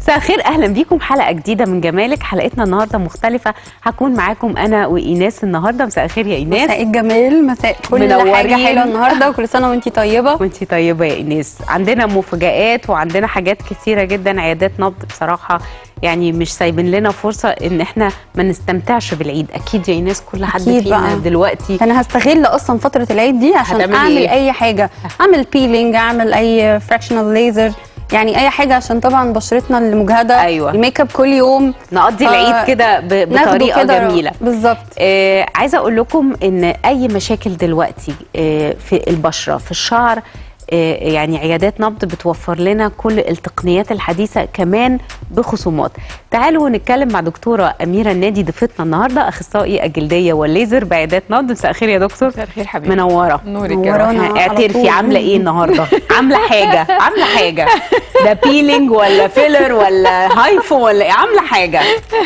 مساء الخير اهلا بيكم حلقه جديده من جمالك حلقتنا النهارده مختلفه هكون معاكم انا وايناس النهارده مساء الخير يا ايناس مساء الجمال مساء كل منورين. حاجه حلوه النهارده وكل سنه وانتي طيبه وانتي طيبه يا ايناس عندنا مفاجآت وعندنا حاجات كثيره جدا عيادات نبض بصراحه يعني مش سايبين لنا فرصه ان احنا ما نستمتعش بالعيد اكيد يا ايناس كل حد أكيد فينا بقى. دلوقتي انا هستغل اصلا فتره العيد دي عشان هتعملي اعمل إيه؟ اي حاجه اعمل بيلينج اعمل اي فراكشنال ليزر يعني اي حاجه عشان طبعا بشرتنا اللي مجهده أيوة. الميك اب كل يوم نقضي ف- العيد كده ب- ناخده بطريقه كده جميله بالظبط آه عايزه اقول لكم ان اي مشاكل دلوقتي آه في البشره في الشعر آه يعني عيادات نبض بتوفر لنا كل التقنيات الحديثه كمان بخصومات تعالوا نتكلم مع دكتوره اميره النادي ضيفتنا النهارده اخصائي الجلديه والليزر بعيادات نبض مساء الخير يا دكتور مساء الخير حبيبي منوره نورك يا منورانا. روحي أنا على اعترفي طول. عامله ايه النهارده عامله حاجه عامله حاجه ده بيلينج ولا فيلر ولا هايفو ولا ايه عامله حاجه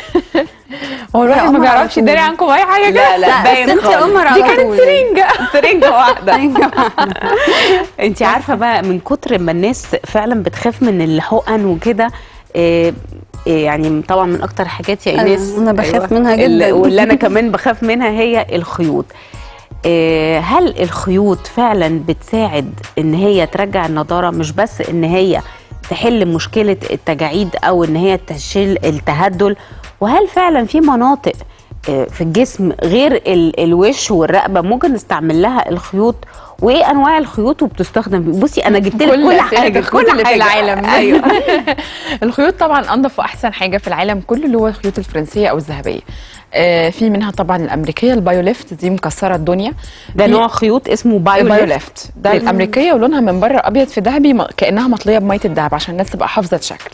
هو الواحد لا، ما قمر على بيعرفش طول. يداري عنكم اي حاجه لا لا لا باين بس انتي خالص. قمر دي على كانت طول سرنجه سرنجه واحده انت عارفه بقى من كتر ما الناس فعلا بتخاف من الحقن وكده إيه إيه يعني طبعا من اكتر حاجات يا أنا- ايناس أنا بخاف منها ال- جداً. واللي انا كمان بخاف منها هي الخيوط إيه هل الخيوط فعلا بتساعد ان هي ترجع النضاره مش بس ان هي تحل مشكله التجاعيد او ان هي تشيل التهدل وهل فعلا في مناطق آه، في الجسم غير ال- الوش والرقبه ممكن نستعمل لها الخيوط وايه انواع الخيوط وبتستخدم بصي انا جبت لك كل أسئلة حاجه الخيوط كل اللي في حاجه العالم ايوه الخيوط طبعا انضف واحسن حاجه في العالم كله اللي هو الخيوط الفرنسيه او الذهبيه آه في منها طبعا الامريكيه البايوليفت دي مكسره الدنيا ده في نوع خيوط اسمه بايوليفت بايوليفت ده الامريكيه ولونها من بره ابيض في ذهبي م- كانها مطليه بميه الذهب عشان الناس تبقى حافظه شكل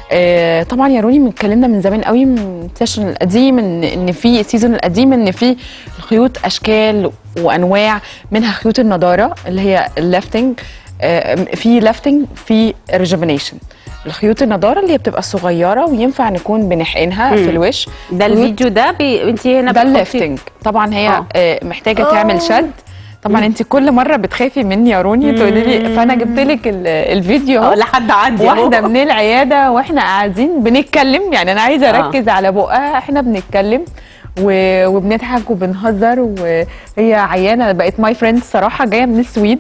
آه طبعا يا روني اتكلمنا من زمان قوي من السيشن القديم ان ان في السيزون القديم ان في الخيوط اشكال وانواع منها خيوط النضاره اللي هي الليفتنج آه في ليفتنج في ريجوفينيشن الخيوط النضاره اللي هي بتبقى صغيره وينفع نكون بنحقنها في الوش ده خيوط- الفيديو ده بي... انت هنا ده بتحطي- الليفتنج طبعا هي آه. آه. محتاجه تعمل شد طبعا انت كل مره بتخافي مني يا روني تقولي لي فانا جبت لك ال- الفيديو اه اهو لحد عندي أهو. واحده من العياده واحنا قاعدين بنتكلم يعني انا عايزه آه. اركز على بقها احنا بنتكلم و... وبنضحك وبنهزر وهي عيانه بقت ماي فريند صراحه جايه من السويد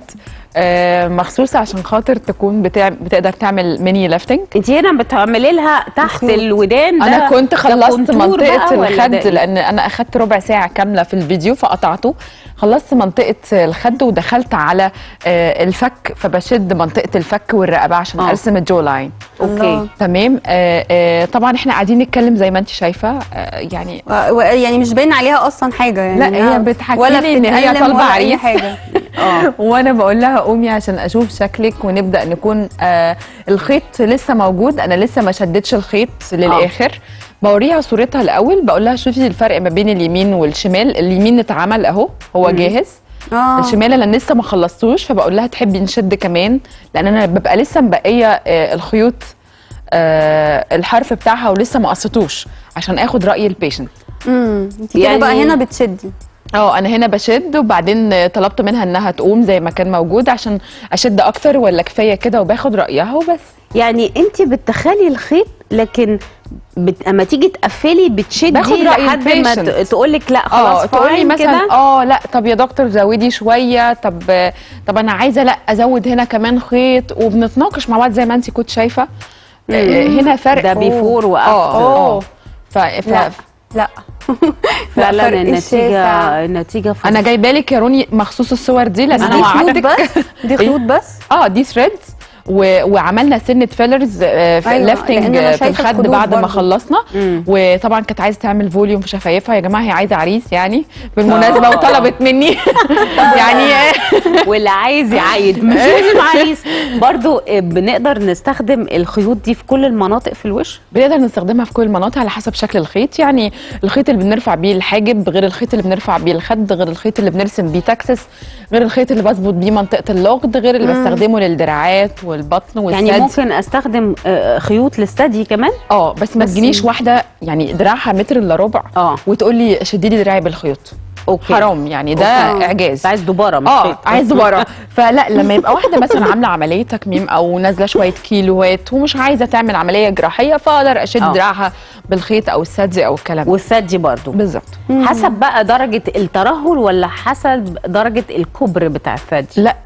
آه مخصوص عشان خاطر تكون بتاع... بتقدر تعمل ميني ليفتنج انت هنا بتعملي لها تحت الخيوط. الودان ده انا كنت ده خلصت كونتور بقى منطقه ولا ده الخد إيه؟ لان انا اخدت ربع ساعه كامله في الفيديو فقطعته خلصت منطقه الخد ودخلت على آه، الفك فبشد منطقه الفك والرقبه عشان آه. ارسم الجو لاين اوكي تمام آه، آه، طبعا احنا قاعدين نتكلم زي ما انت شايفه آه، يعني و- و- يعني مش باين عليها اصلا حاجه يعني لا، إنها هي بتحكي ولا لي إن هي بتتكلم طالبة ولا اي عريس. حاجه اه وانا بقول لها قومي عشان اشوف شكلك ونبدا نكون آه الخيط لسه موجود انا لسه ما شدتش الخيط للاخر بوريها صورتها الاول بقول لها شوفي الفرق ما بين اليمين والشمال اليمين اتعمل اهو هو جاهز اه الشمال انا لسه ما خلصتوش فبقول لها تحبي نشد كمان لان انا ببقى لسه مبقيه آه الخيوط آه الحرف بتاعها ولسه ما قصتوش عشان اخد راي البيشنت امم انت كده يعني- بقى هنا بتشدي اه انا هنا بشد وبعدين طلبت منها انها تقوم زي ما كان موجود عشان اشد اكتر ولا كفايه كده وباخد رايها وبس يعني انت بتدخلي الخيط لكن بت... اما تيجي تقفلي بتشدي باخد رأي لحد ما الpatient. تقول لك لا اه خلاص تقولي فاين مثلا كده اه لا طب يا دكتور زودي شويه طب طب انا عايزه لا ازود هنا كمان خيط وبنتناقش مع بعض زي ما انت كنت شايفه آه هنا فرق ده before و after. اه اه ف... ف... لا لا فعلا فرق النتيجه الشاسع. النتيجه فظيعة. انا جايبه لك يا روني مخصوص الصور دي لان انا دي خيوط وعدتك بس دي خيوط بس اه دي ثريدز و... وعملنا سنه فيلرز آه في أيوة، ليفتنج لأن أنا في شايفة الخد الخدود بعد ما برضو. خلصنا مم. وطبعا كانت عايزه تعمل فوليوم في شفايفها يا جماعه هي عايزه عريس يعني بالمناسبه وطلبت مني يعني واللي عايز يعايد مش لازم عريس برضو آه، بنقدر نستخدم الخيوط دي في كل المناطق في الوش بنقدر نستخدمها في كل المناطق على حسب شكل الخيط يعني الخيط اللي بنرفع بيه الحاجب غير الخيط اللي بنرفع بيه الخد غير الخيط اللي بنرسم بيه تكسس غير الخيط اللي بظبط بيه منطقه اللغد غير اللي بستخدمه للدراعات والبطن والثدي يعني ممكن استخدم آه، خيوط للثدي كمان اه بس ما بس- تجينيش واحده يعني دراعها متر الا ربع اه وتقول لي شدي لي دراعي بالخيوط أوكي. حرام يعني ده أوكي. اعجاز بس عايز دباره مش اه خيط. عايز دبارة فلا لما يبقى واحده مثلا عامله عمليه تكميم او نازله شويه كيلوات ومش عايزه تعمل عمليه جراحيه فاقدر اشد آه. دراعها بالخيط او الثدي او الكلام ده والثدي برضو بالظبط حسب بقى درجه الترهل ولا حسب درجه الكبر بتاع الثدي لا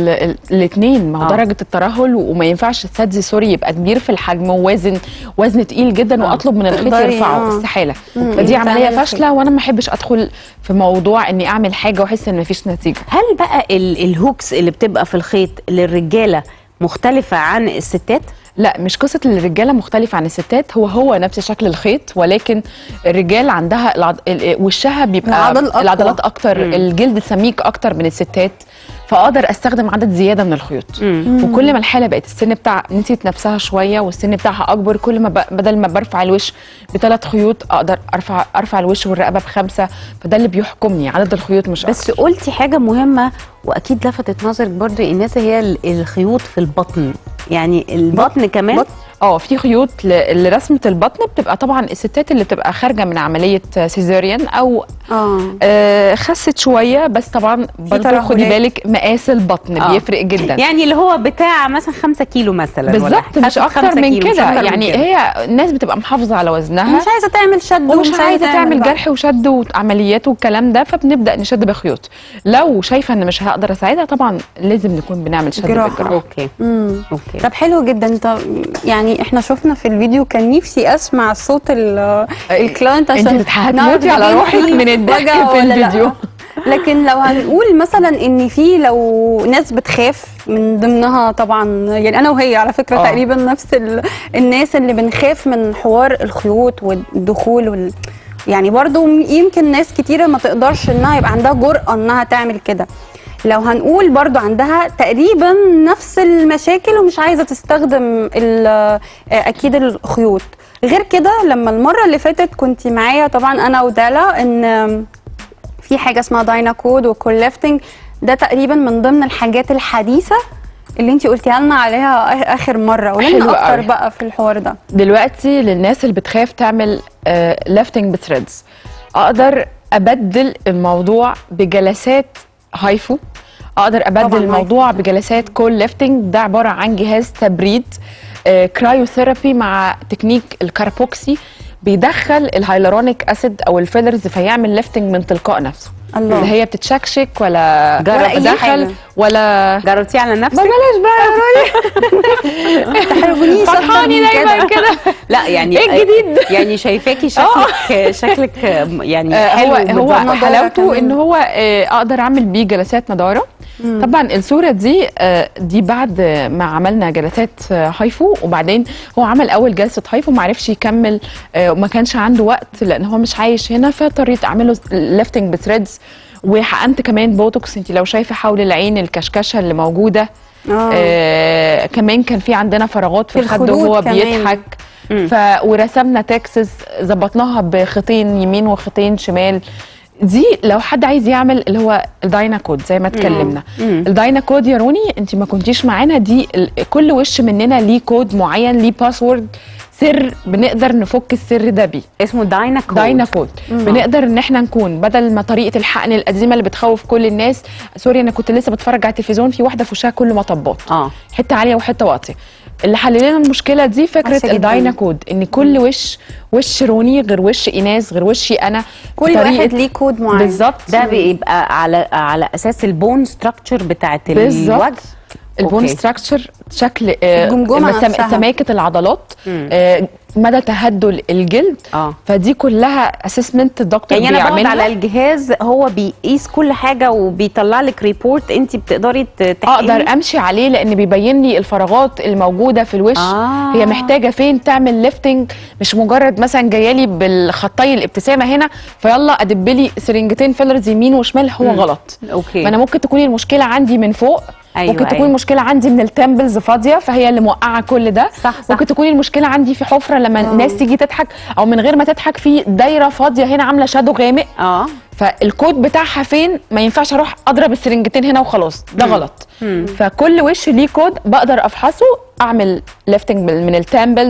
الاثنين ما هو آه. درجه الترهل وما ينفعش الثدي سوري يبقى كبير في الحجم ووازن وزن تقيل جدا آه. واطلب من الخيط تقدري، يرفعه آه. استحاله مم. فدي عمليه تعملي فاشله وانا ما احبش ادخل في موضوع اني اعمل حاجه واحس ان مفيش نتيجه هل بقى ال- الهوكس اللي بتبقى في الخيط للرجاله مختلفه عن الستات لا مش قصه الرجاله مختلفه عن الستات هو هو نفس شكل الخيط ولكن الرجال عندها العض... ال- وشها بيبقى العضل أقوى. العضلات اكتر مم. الجلد سميك اكتر من الستات فاقدر استخدم عدد زياده من الخيوط وكل ما الحاله بقت السن بتاع نسيت نفسها شويه والسن بتاعها اكبر كل ما ب... بدل ما برفع الوش بثلاث خيوط اقدر ارفع ارفع الوش والرقبه بخمسه فده اللي بيحكمني عدد الخيوط مش بس أكتر. قلتي حاجه مهمه واكيد لفتت نظرك برضو الناس هي ال- الخيوط في البطن يعني البطن كمان بطن. اه في خيوط ل- لرسمه البطن بتبقى طبعا الستات اللي بتبقى خارجه من عمليه سيزاريان او اه آه خست شويه بس طبعا برضه ترهلات. خدي بالك مقاس البطن آه. بيفرق جدا يعني اللي هو بتاع مثلا 5 كيلو مثلا ولا بالظبط حاجة. مش خمسة اكتر من كيلو، مش كده أكتر من يعني كده. هي الناس بتبقى محافظه على وزنها مش عايزه تعمل شد ومش عايزه تعمل بقى. جرح وشد وعمليات والكلام ده فبنبدا نشد بخيوط لو شايفه ان مش هقدر اساعدها طبعا لازم نكون بنعمل شد جراحة. بالجراحه اوكي مم. اوكي طب حلو جدا انت يعني احنا شفنا في الفيديو كان نفسي اسمع صوت ال- الكلاينت انت عشان بتح- نعرف هتموتي على إذا روحك كان في من الضحك وجع في ولا لأ. الفيديو. لكن لو هنقول مثلا ان في لو ناس بتخاف من ضمنها طبعا يعني انا وهي على فكره آه. تقريبا نفس ال... الناس اللي بنخاف من حوار الخيوط والدخول وال... يعني برضو يمكن ناس كتيرة ما تقدرش انها يبقى عندها جرأة انها تعمل كده لو هنقول برضو عندها تقريبا نفس المشاكل ومش عايزة تستخدم ال- آه، اكيد الخيوط غير كده لما المرة اللي فاتت كنت معايا طبعا انا ودالا ان في حاجه اسمها داينا كود وكوليفتنج ده تقريبا من ضمن الحاجات الحديثه اللي انت قلتيها لنا عليها آ- اخر مره قولي حلو لنا اكتر قوي. بقى في الحوار ده دلوقتي للناس اللي بتخاف تعمل ليفتنج بثريدز اقدر ابدل الموضوع بجلسات هايفو اقدر ابدل طبعاً الموضوع بجلسات كول ليفتنج ده عباره عن جهاز تبريد كرايوثيرابي مع تكنيك الكاربوكسي بيدخل الهايلورونيك اسيد او الفيلرز فيعمل ليفتنج من تلقاء نفسه الله. اللي هي بتتشكشك ولا جرب ولا أي دخل حاجة. ولا جربتيه على ما نفسك بلاش بقى يا روني تحرجونيش أكتر فرحاني من دايما كده. كده لا يعني إيه الجديد؟ يعني شايفاكي شكلك شكلك يعني آه، حلو هو هو ومتظبط. نضارة حلاوته كمان. ان هو آه، اقدر اعمل بيه جلسات نضاره طبعا الصوره دي آه، دي بعد ما عملنا جلسات آه، هايفو وبعدين هو عمل اول جلسه هايفو ما عرفش يكمل آه، وما كانش عنده وقت لان هو مش عايش هنا فاضطريت اعمله ليفتنج بثريدز وحقنت كمان بوتوكس انت لو شايفه حول العين الكشكشه اللي موجوده آه. آه كمان كان في عندنا فراغات في في الخد الخدود وهو كمان. بيضحك ف ورسمنا تكسس ظبطناها بخيطين يمين وخيطين شمال دي لو حد عايز يعمل اللي هو الداينا كود زي ما اتكلمنا مم. الداينا كود يا روني انت ما كنتيش معانا دي ال- كل وش مننا ليه كود معين ليه باسورد سر بنقدر نفك السر ده بيه اسمه داينا كود داينا كود بنقدر ان احنا نكون بدل ما طريقه الحقن القديمه اللي بتخوف كل الناس سوري انا كنت لسه بتفرج على التلفزيون في واحده في وشها كل مطبات اه حته عاليه وحته واطيه اللي حل لنا المشكله دي كويسة فكره جداً. الداينا كود ان كل وش وش روني غير وش ايناس غير وشي انا كل طريقة- واحد ليه كود معين بالظبط ده بيبقى على على اساس البون ستراكشر بتاعت بالظبط. الوجه البون أوكي. ستراكشر شكل آه، الجمجمة مسام- نفسها. سماكه العضلات مم. آه، مدى تهدل الجلد اه فدي كلها اسسمنت الدكتور يعني انا بقعد بيعملها على الجهاز هو بيقيس كل حاجه وبيطلع لك ريبورت انت بتقدري ت- تحقني اقدر امشي عليه لان بيبين لي الفراغات الموجوده في الوش آه. هي محتاجه فين تعمل ليفتنج مش مجرد مثلا جايه لي بالخطي الابتسامه هنا فيلا ادب لي سرنجتين فيلرز يمين وشمال هو مم. غلط اوكي ما انا ممكن تكون المشكله عندي من فوق أيوة، ممكن تكون أيوة. المشكله عندي من التمبلز فاضيه فهي اللي موقعه كل ده صح، صح. ممكن تكون المشكله عندي في حفره لما الناس تيجي تضحك او من غير ما تضحك في دايره فاضيه هنا عامله شادو غامق اه فالكود بتاعها فين ما ينفعش اروح اضرب السرنجتين هنا وخلاص ده غلط فكل وش ليه كود بقدر افحصه اعمل ليفتنج من التامبلز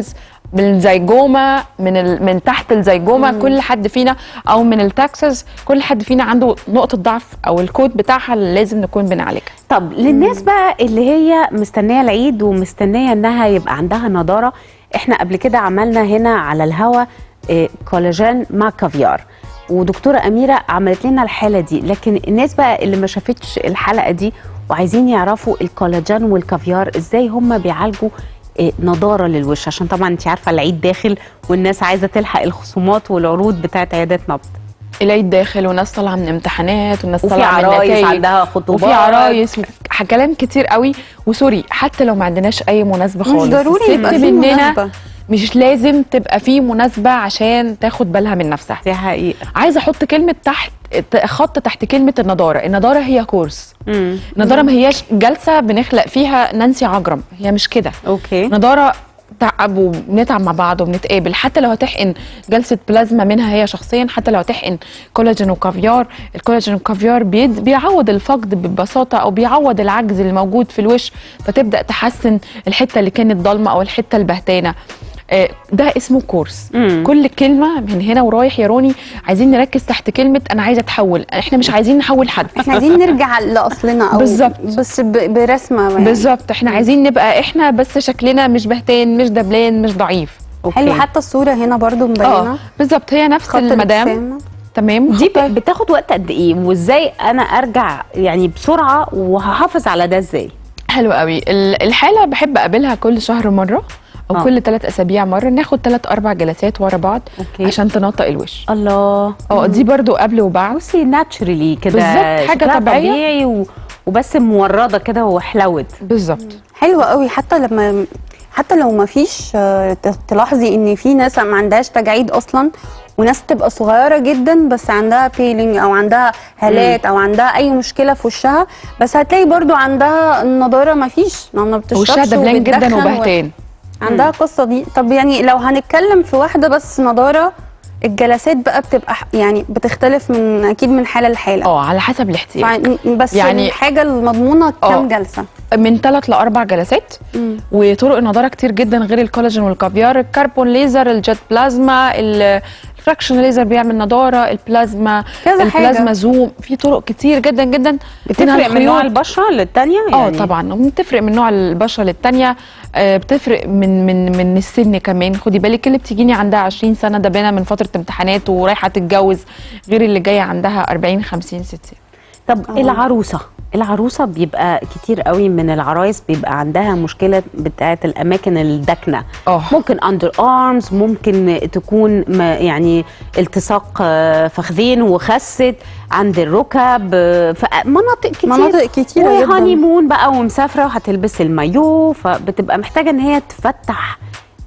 من الزيجومه من ال... من تحت الزيجومه كل حد فينا او من التاكسس كل حد فينا عنده نقطه ضعف او الكود بتاعها اللي لازم نكون بنعالجها طب للناس بقى اللي هي مستنيه العيد ومستنيه انها يبقى عندها نضاره احنا قبل كده عملنا هنا على الهوا إيه، كولاجين مع كافيار ودكتوره اميره عملت لنا الحاله دي لكن الناس بقى اللي ما شافتش الحلقه دي وعايزين يعرفوا الكولاجين والكافيار ازاي هم بيعالجوا إيه، نضاره للوش عشان طبعا انت عارفه العيد داخل والناس عايزه تلحق الخصومات والعروض بتاعت عيادات نبض العيد داخل وناس طالعه من امتحانات وناس وفي طالعه من عرايس نتائج عندها خطوبات وفي عرايس وف- كلام كتير قوي وسوري حتى لو ما عندناش اي مناسبه مش خالص ضروري الست يبقى في مننا مناسبة. مش لازم تبقى في مناسبه عشان تاخد بالها من نفسها دي حقيقه عايزه احط كلمه تحت خط تحت كلمه النضاره النضاره هي كورس امم النضاره ما هياش جلسه بنخلق فيها نانسي عجرم هي مش كده اوكي نضاره تعب وبنتعب مع بعض وبنتقابل حتى لو هتحقن جلسه بلازما منها هي شخصيا حتى لو هتحقن كولاجين وكافيار الكولاجين والكافيار بيد بيعوض الفقد ببساطه او بيعوض العجز اللي موجود في الوش فتبدا تحسن الحته اللي كانت ضلمه او الحته البهتانه آه، ده اسمه كورس مم. كل كلمه من هنا ورايح يا روني عايزين نركز تحت كلمه انا عايزه اتحول احنا مش عايزين نحول حد احنا عايزين نرجع لاصلنا او بالظبط. بس ب- برسمه يعني. بالظبط احنا عايزين نبقى احنا بس شكلنا مش بهتان مش دبلان مش ضعيف حلو حتى الصوره هنا برضو اه مبينه بالظبط هي نفس خط المدام الابتسامة. تمام دي خط- ب- بتاخد وقت قد ايه وازاي انا ارجع يعني بسرعه وهحافظ على ده ازاي حلو قوي ال- الحاله بحب اقابلها كل شهر مره او آه. آه. كل ثلاث اسابيع مره ناخد ثلاث اربع جلسات ورا بعض أوكي. عشان تنطق الوش الله اه دي برضو قبل وبعد بصي ناتشرالي كده بالظبط، حاجة شكلها طبيعية. طبيعي و... وبس مورده كده وحلوت بالظبط حلوة قوي حتى لما حتى لو ما فيش آه، ت- تلاحظي ان في ناس ما عندهاش تجاعيد اصلا وناس تبقى صغيره جدا بس عندها بيلينج او عندها هالات او عندها اي مشكله في وشها بس هتلاقي برضو عندها النضاره ما فيش ما ما بتشربش وشها دبلان وبتدخن جدا و- وبهتان عندها القصه دي طب يعني لو هنتكلم في واحده بس نضاره الجلسات بقى بتبقى ح- يعني بتختلف من اكيد من حاله لحاله اه على حسب الاحتياج فع- بس يعني- يعني الحاجه المضمونه كام آه. جلسه من ثلاث لاربع جلسات مم. وطرق النضاره كتير جدا غير الكولاجين والكافيار الكربون ليزر الجت بلازما ال- الفراكشن ليزر بيعمل نضاره البلازما كذا حاجة. البلازما زوم في طرق كتير جدا جدا منها بتفرق من نوع الخيوط. البشره للتانيه اه يعني طبعا وبتفرق من نوع البشره للتانيه آه، بتفرق من من من السن كمان خدي بالك اللي بتجيني عندها 20 سنه ده بينا من فتره امتحانات ورايحه تتجوز غير اللي جايه عندها 40 50 60 طب آه. العروسه العروسه بيبقى كتير قوي من العرايس بيبقى عندها مشكله بتاعه الاماكن الداكنه اه ممكن اندر ارمز ممكن تكون ما يعني التصاق آه، فخذين وخست عند الركب آه، فمناطق كتير مناطق كتيرة جدا. وهاني مون بقى ومسافره وهتلبس المايو فبتبقى محتاجه ان هي تفتح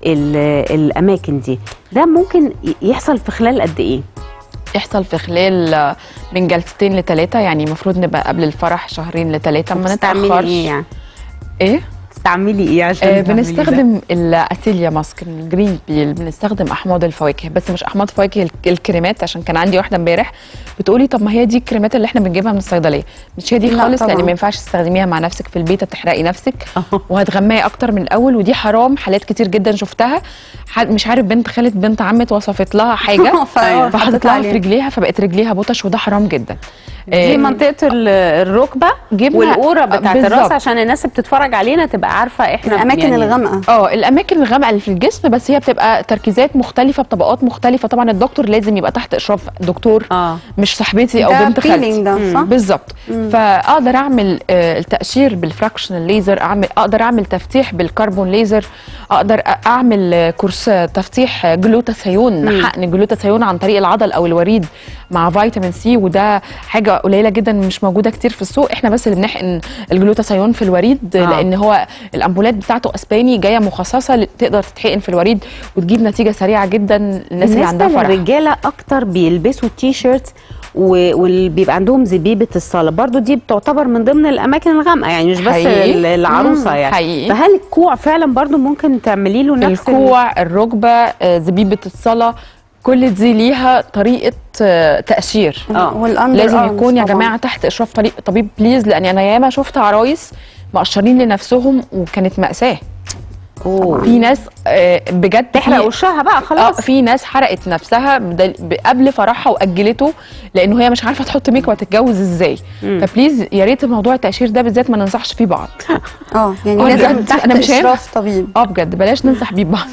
ال- الاماكن دي ده ممكن ي- يحصل في خلال قد ايه يحصل في خلال آه، من جلستين لثلاثه يعني المفروض نبقى قبل الفرح شهرين لثلاثه ما بتستعملي نتاخرش ايه يعني ايه تستعملي ايه عشان آه تعملي ده؟ بنستخدم الاسيليا ماسك الجرين بيل بنستخدم احماض الفواكه بس مش احماض فواكه الك- الكريمات عشان كان عندي واحده امبارح بتقولي طب ما هي دي الكريمات اللي احنا بنجيبها من الصيدليه مش هي دي لا خالص لان طبعاً. ما ينفعش تستخدميها مع نفسك في البيت هتحرقي نفسك وهتغمقي اكتر من الاول ودي حرام حالات كتير جدا شفتها حد مش عارف بنت خالت بنت عمت وصفت لها حاجه فأيوة، فحطت حطت لها عليها. في رجليها فبقت رجليها بطش وده حرام جدا دي آه، منطقه ال- الركبه جبنا- والقوره بتاعت الراس بالظبط. عشان الناس اللي بتتفرج علينا تبقى عارفه احنا الاماكن يعني الغامقه اه الاماكن الغامقه اللي في الجسم بس هي بتبقى تركيزات مختلفه بطبقات مختلفه طبعا الدكتور لازم يبقى تحت اشراف دكتور اه مش صاحبتي او ده بنت peeling خالتي ده صح؟ بالظبط فاقدر اعمل آه، التقشير بالفراكشن ليزر اعمل اقدر اعمل تفتيح بالكربون ليزر اقدر أ- اعمل آه، كورس آه، تفتيح آه، جلوتاثيون حقن جلوتاثيون عن طريق العضل او الوريد مع فيتامين سي وده حاجه قليله جدا مش موجوده كتير في السوق احنا بس اللي بنحقن الجلوتاثيون في الوريد آه. آه. لان هو الامبولات بتاعته اسباني جايه مخصصه ل- تقدر تتحقن في الوريد وتجيب نتيجه سريعه جدا للناس اللي بالنسبه عندها فرح للرجاله اكتر بيلبسوا تي شيرت واللي بيبقى عندهم زبيبه الصاله برضو دي بتعتبر من ضمن الاماكن الغامقه يعني مش بس حقيقي. ال- العروسه مم، يعني حقيقي. فهل الكوع فعلا برضو ممكن تعملي له نفس ال- الكوع الركبه آه، زبيبه الصلاه كل دي ليها طريقه آه، تقشير آه. والاندر لازم arms يكون يا طبعاً. جماعه تحت اشراف طريق طبيب بليز لان انا ياما شفت عرايس مقشرين لنفسهم وكانت ماساه أوه. في ناس آه، بجد تحرق في- وشها بقى اه خلاص في ناس حرقت نفسها بدل- ب- قبل فرحها واجلته لانه هي مش عارفه تحط ميك اب وتتجوز ازاي مم. فبليز يا ريت موضوع التقشير ده بالذات ما ننصحش فيه بعض اه يعني آه، لازم بجد، تحت أنا مش هينفع. اشراف طبيب اه بجد بلاش ننصح بيه بعض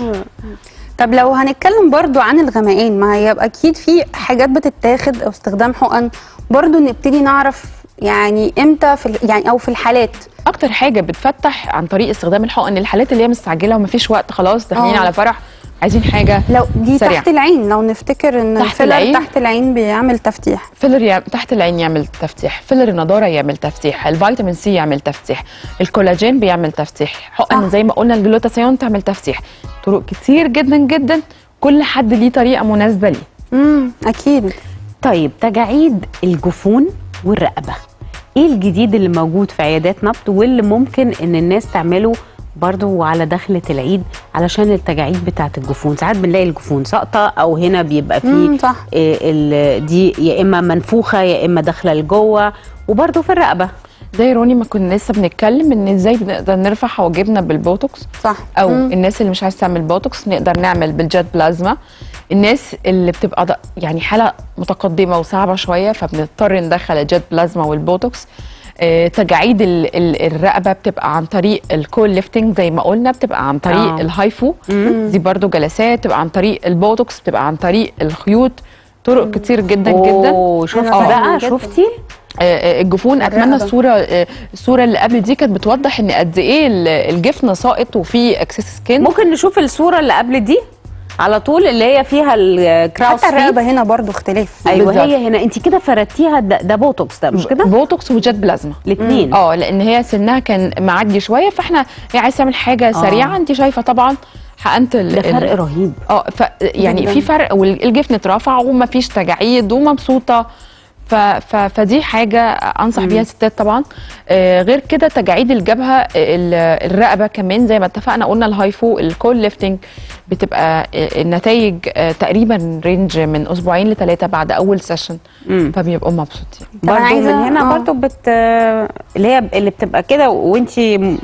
طب لو هنتكلم برضو عن الغمقان ما هي اكيد في حاجات بتتاخد او استخدام حقن برضو نبتدي نعرف يعني امتى في ال- يعني او في الحالات اكتر حاجه بتفتح عن طريق استخدام الحقن للحالات اللي هي مستعجله ومفيش وقت خلاص داخلين آه. على فرح عايزين حاجه لو دي سريع. تحت العين لو نفتكر ان تحت الفيلر العين؟ تحت العين بيعمل تفتيح فيلر يعمل تحت العين يعمل تفتيح فيلر النضاره يعمل تفتيح الفيتامين سي يعمل تفتيح الكولاجين بيعمل تفتيح حقن صح. زي ما قلنا الجلوتاثيون تعمل تفتيح طرق كتير جدا جدا كل حد ليه طريقه مناسبه ليه امم اكيد طيب تجاعيد الجفون والرقبه ايه الجديد اللي موجود في عيادات نبض واللي ممكن ان الناس تعمله برضو على دخلة العيد علشان التجاعيد بتاعة الجفون ساعات بنلاقي الجفون ساقطة او هنا بيبقى مم، فيه صح. إيه ال- دي يا اما منفوخة يا اما داخلة لجوه وبرضو في الرقبة زي روني ما كنا لسه بنتكلم ان ازاي بنقدر نرفع حواجبنا بالبوتوكس صح او مم. الناس اللي مش عايزه تعمل بوتوكس نقدر نعمل بالجت بلازما الناس اللي بتبقى ض- يعني حاله متقدمه وصعبه شويه فبنضطر ندخل الجت بلازما والبوتوكس آه، تجاعيد ال- ال- الرقبه بتبقى عن طريق الكول ليفتنج زي ما قلنا بتبقى عن طريق آه. الهايفو دي برضو جلسات بتبقى عن طريق البوتوكس بتبقى عن طريق الخيوط طرق كتير جدا جدا أوه، شفتي أنا بقى فاهمة جداً. شفتي آه، آه، الجفون اتمنى الرقبة. الصوره آه، الصوره اللي قبل دي كانت بتوضح ان قد ايه ال- الجفن ساقط وفيه اكسس سكين ممكن نشوف الصورة اللي قبل دي على طول اللي هي فيها الكراوس حتى الرقبه هنا برضو اختلاف ايوه بالظبط. هي هنا انت كده فردتيها ده, ده بوتوكس ده مش كده بوتوكس وجت بلازما الاثنين اه لان هي سنها كان معدي شويه فاحنا هي عايزه تعمل حاجه سريعه انت شايفه طبعا حقنت ال- ده فرق ال- رهيب اه ف يعني جداً. في فرق والجفن اترفع ومفيش تجاعيد ومبسوطه ف ف فدي حاجه انصح بيها الستات طبعا آه غير كده تجاعيد الجبهه ال- الرقبه كمان زي ما اتفقنا قلنا الهايفو الكول ليفتنج بتبقى آه، النتائج آه تقريبا رينج من اسبوعين لثلاثه بعد اول سيشن مم. فبيبقوا مبسوطين طب أنا برضو من عايزة- هنا آه. برضو بت اللي هي اللي بتبقى كده وانت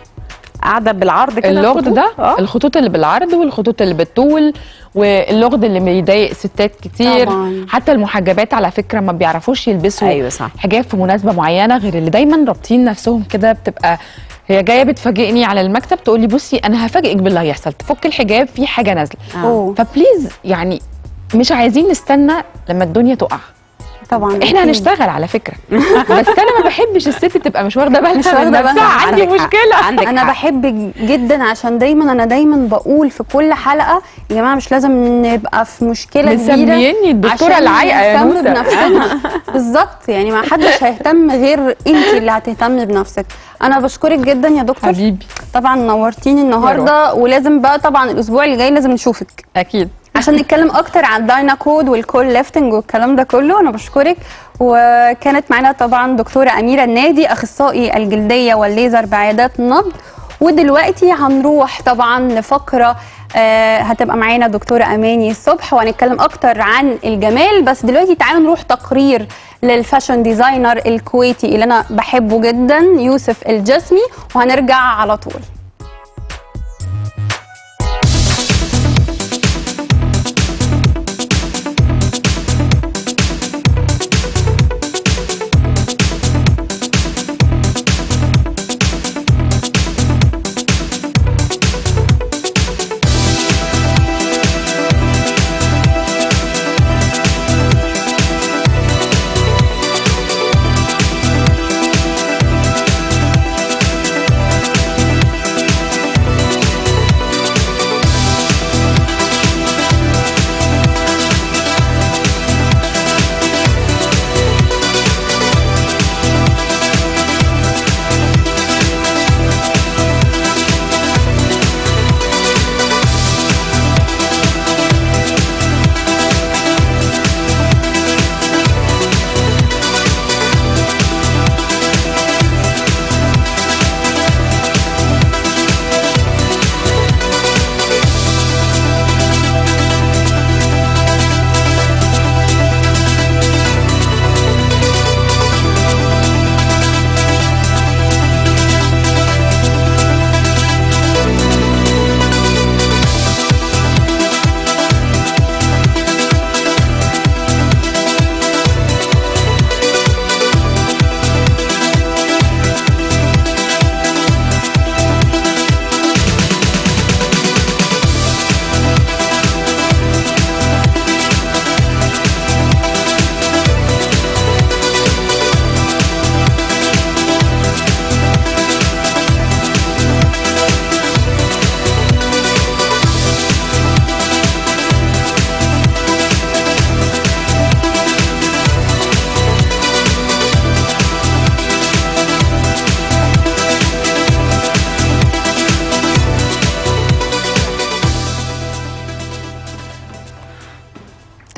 قاعده بالعرض كده اللغد الخطوط؟ ده اه الخطوط اللي بالعرض والخطوط اللي بالطول واللغد اللي بيضايق ستات كتير طبعاً. حتى المحجبات على فكره ما بيعرفوش يلبسوا ايوه صح حجاب في مناسبه معينه غير اللي دايما رابطين نفسهم كده بتبقى هي جايه بتفاجئني على المكتب تقول لي بصي انا هفاجئك باللي هيحصل تفك الحجاب في حاجه نازله آه. أوه. فبليز يعني مش عايزين نستنى لما الدنيا تقع طبعا احنا أكيد. هنشتغل على فكره بس انا ما بحبش الست تبقى مش واخده بالها مش من واخدة بالها. نفسها عندي عندك حق. مشكله عندك انا حق. بحب جدا عشان دايما انا دايما بقول في كل حلقه يا جماعه مش لازم نبقى في مشكله كبيره مسميني الدكتوره عشان العايقه يا نهتم نوسه بنفسنا بالظبط يعني ما حدش هيهتم غير انت اللي هتهتمي بنفسك انا بشكرك جدا يا دكتور حبيبي طبعا نورتيني النهارده ولازم بقى طبعا الاسبوع اللي جاي لازم نشوفك اكيد عشان نتكلم اكتر عن الداينا كود والكول ليفتنج والكلام ده كله انا بشكرك وكانت معانا طبعا دكتوره اميره النادي اخصائي الجلديه والليزر بعيادات نبض ودلوقتي هنروح طبعا لفقره آه هتبقى معانا دكتوره اماني الصبح وهنتكلم اكتر عن الجمال بس دلوقتي تعالوا نروح تقرير للفاشن ديزاينر الكويتي اللي انا بحبه جدا يوسف الجسمي وهنرجع على طول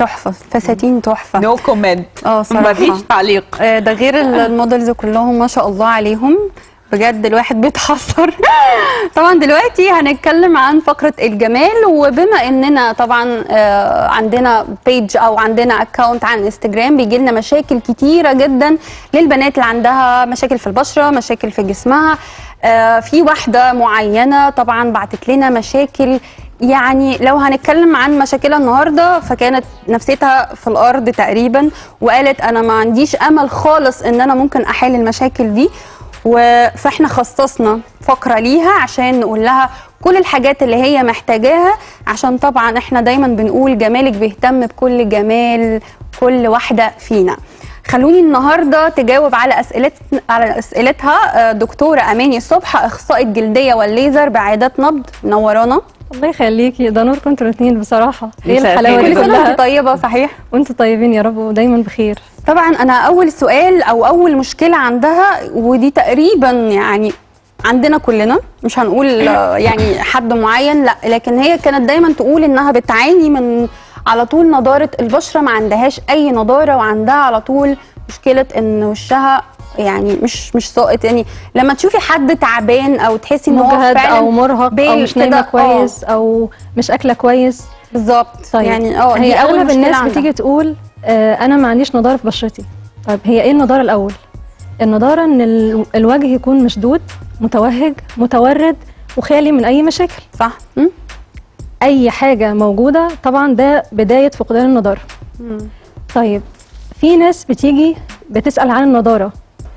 تحفه فساتين تحفه نو كومنت اه صراحه مفيش تعليق آه، ده غير ال- المودلز كلهم ما شاء الله عليهم بجد الواحد بيتحسر طبعا دلوقتي هنتكلم عن فقرة الجمال وبما اننا طبعا آه، عندنا بيج او عندنا اكونت على الانستجرام بيجي لنا مشاكل كتيرة جدا للبنات اللي عندها مشاكل في البشرة مشاكل في جسمها آه، في واحدة معينة طبعا بعتت لنا مشاكل يعني لو هنتكلم عن مشاكلها النهارده فكانت نفسيتها في الارض تقريبا وقالت انا ما عنديش امل خالص ان انا ممكن احل المشاكل دي و- فاحنا خصصنا فقره ليها عشان نقول لها كل الحاجات اللي هي محتاجاها عشان طبعا احنا دايما بنقول جمالك بيهتم بكل جمال كل واحده فينا خلوني النهارده تجاوب على اسئلت على اسئلتها آه، دكتوره اماني الصبح اخصائي الجلديه والليزر بعيادات نبض منورانا الله يخليكي ده نوركم انتوا الاثنين بصراحه ايه مساء الحلاوه الخير. دي كل سنه كلها وانت طيبه صحيح وانتوا طيبين يا رب ودايما بخير طبعا انا اول سؤال او اول مشكله عندها ودي تقريبا يعني عندنا كلنا مش هنقول آه، يعني حد معين لا لكن هي كانت دايما تقول انها بتعاني من على طول نضاره البشره ما عندهاش اي نضاره وعندها على طول مشكله ان وشها يعني مش مش ساقط يعني لما تشوفي حد تعبان او تحسي ان هو مجهد فعلا او مرهق او بيل مش نايمه كده، آه. كويس او مش اكله كويس بالظبط طيب يعني اه هي دي اول اغلب مشكله الناس عندها. بتيجي تقول آه انا ما عنديش نضاره في بشرتي طيب هي ايه النضاره الاول النضاره ان ال- الوجه يكون مشدود متوهج متورد وخالي من اي مشاكل صح م? اي حاجه موجوده طبعا ده بدايه فقدان النضاره طيب في ناس بتيجي بتسال عن النضاره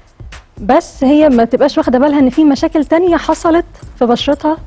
بس هي ما تبقاش واخده بالها ان في مشاكل تانية حصلت في بشرتها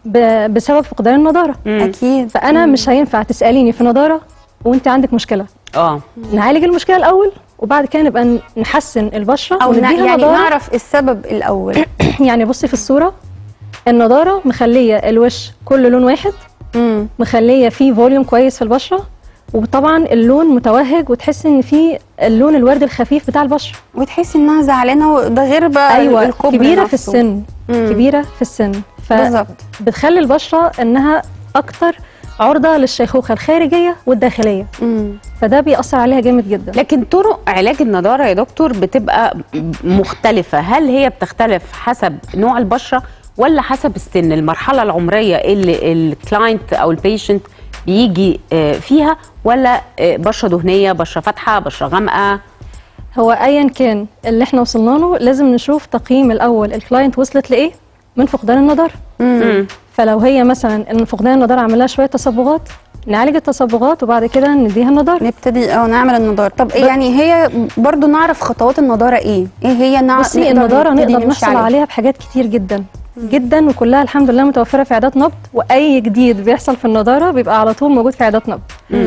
ب- بسبب فقدان النضاره اكيد فانا مش هينفع تساليني في نضاره وانت عندك مشكله اه نعالج المشكله الاول وبعد كده نبقى ن- نحسن البشره او نا- ونديها يعني نضاره نعرف السبب الاول يعني بصي في الصوره النضاره مخليه الوش كل لون واحد مم. مخليه فيه فوليوم كويس في البشره وطبعا اللون متوهج وتحسي ان في اللون الورد الخفيف بتاع البشره وتحسي انها زعلانه وده غير بقى ايوه الكبر كبيره نفسه. في السن مم. كبيره في السن بالظبط فبتخلي البشره انها اكتر عرضه للشيخوخه الخارجيه والداخليه مم. فده بيأثر عليها جامد جدا لكن طرق علاج النضاره يا دكتور بتبقى مختلفه هل هي بتختلف حسب نوع البشره ولا حسب السن المرحله العمريه اللي الكلاينت او البيشنت بيجي آه، فيها ولا آه، بشره دهنيه بشره فاتحه بشره غامقه هو ايا كان اللي احنا وصلنا له لازم نشوف تقييم الاول الكلاينت وصلت لايه من فقدان النضاره مم. فلو هي مثلا ان فقدان النضاره عامل لها شويه تصبغات نعالج التصبغات وبعد كده نديها النضاره نبتدي اه نعمل النضاره طب إيه يعني هي برضو نعرف خطوات النضاره ايه ايه هي نع... بصي النضاره نبتدي نقدر نمشي نحصل عليها بحاجات كتير جدا جدا وكلها الحمد لله متوفره في عيادات نبض واي جديد بيحصل في النضاره بيبقى على طول موجود في عيادات نبض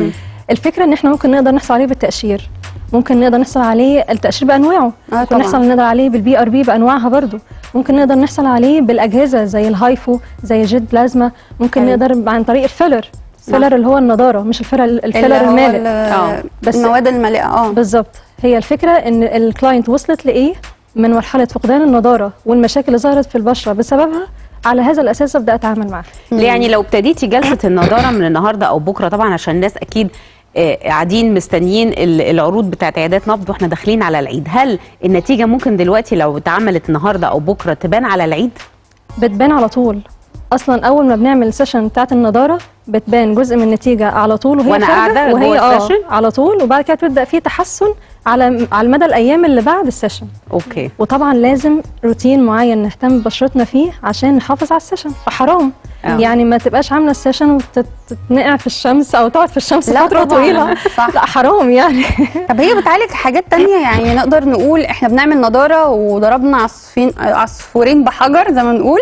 الفكره ان احنا ممكن نقدر نحصل عليه بالتقشير ممكن نقدر نحصل عليه التقشير بانواعه آه ممكن طبعاً. نحصل نقدر عليه بالبي ار بي بانواعها برضو ممكن نقدر نحصل عليه بالاجهزه زي الهايفو زي جيت بلازما ممكن أيوة. نقدر عن طريق الفيلر الفيلر اللي هو النضاره مش الفيلر اللي الفيلر هو المالئ ال- آه. بس- المواد المالئه اه بالظبط هي الفكره ان الكلاينت وصلت لايه من مرحله فقدان النضاره والمشاكل اللي ظهرت في البشره بسببها على هذا الاساس ابدا اتعامل معاها يعني لو ابتديتي جلسه النضاره من النهارده او بكره طبعا عشان الناس اكيد آه، قاعدين مستنيين ال- العروض بتاعت عيادات نبض واحنا داخلين على العيد هل النتيجه ممكن دلوقتي لو اتعملت النهارده او بكره تبان على العيد بتبان على طول اصلا اول ما بنعمل السيشن بتاعت النضاره بتبان جزء من النتيجه على طول وهي وأنا خارجة قاعدة وهي جوه اه السيشن؟ على طول وبعد كده تبدا في تحسن على على مدى الايام اللي بعد السيشن اوكي وطبعا لازم روتين معين نهتم ببشرتنا فيه عشان نحافظ على السيشن فحرام آه. يعني ما تبقاش عامله السيشن وتتنقع في الشمس او تقعد في الشمس لا فتره طبعاً. طويله صح. لا حرام يعني طب هي بتعالج حاجات تانية يعني نقدر نقول احنا بنعمل نضاره وضربنا عصفين عصفورين بحجر زي ما نقول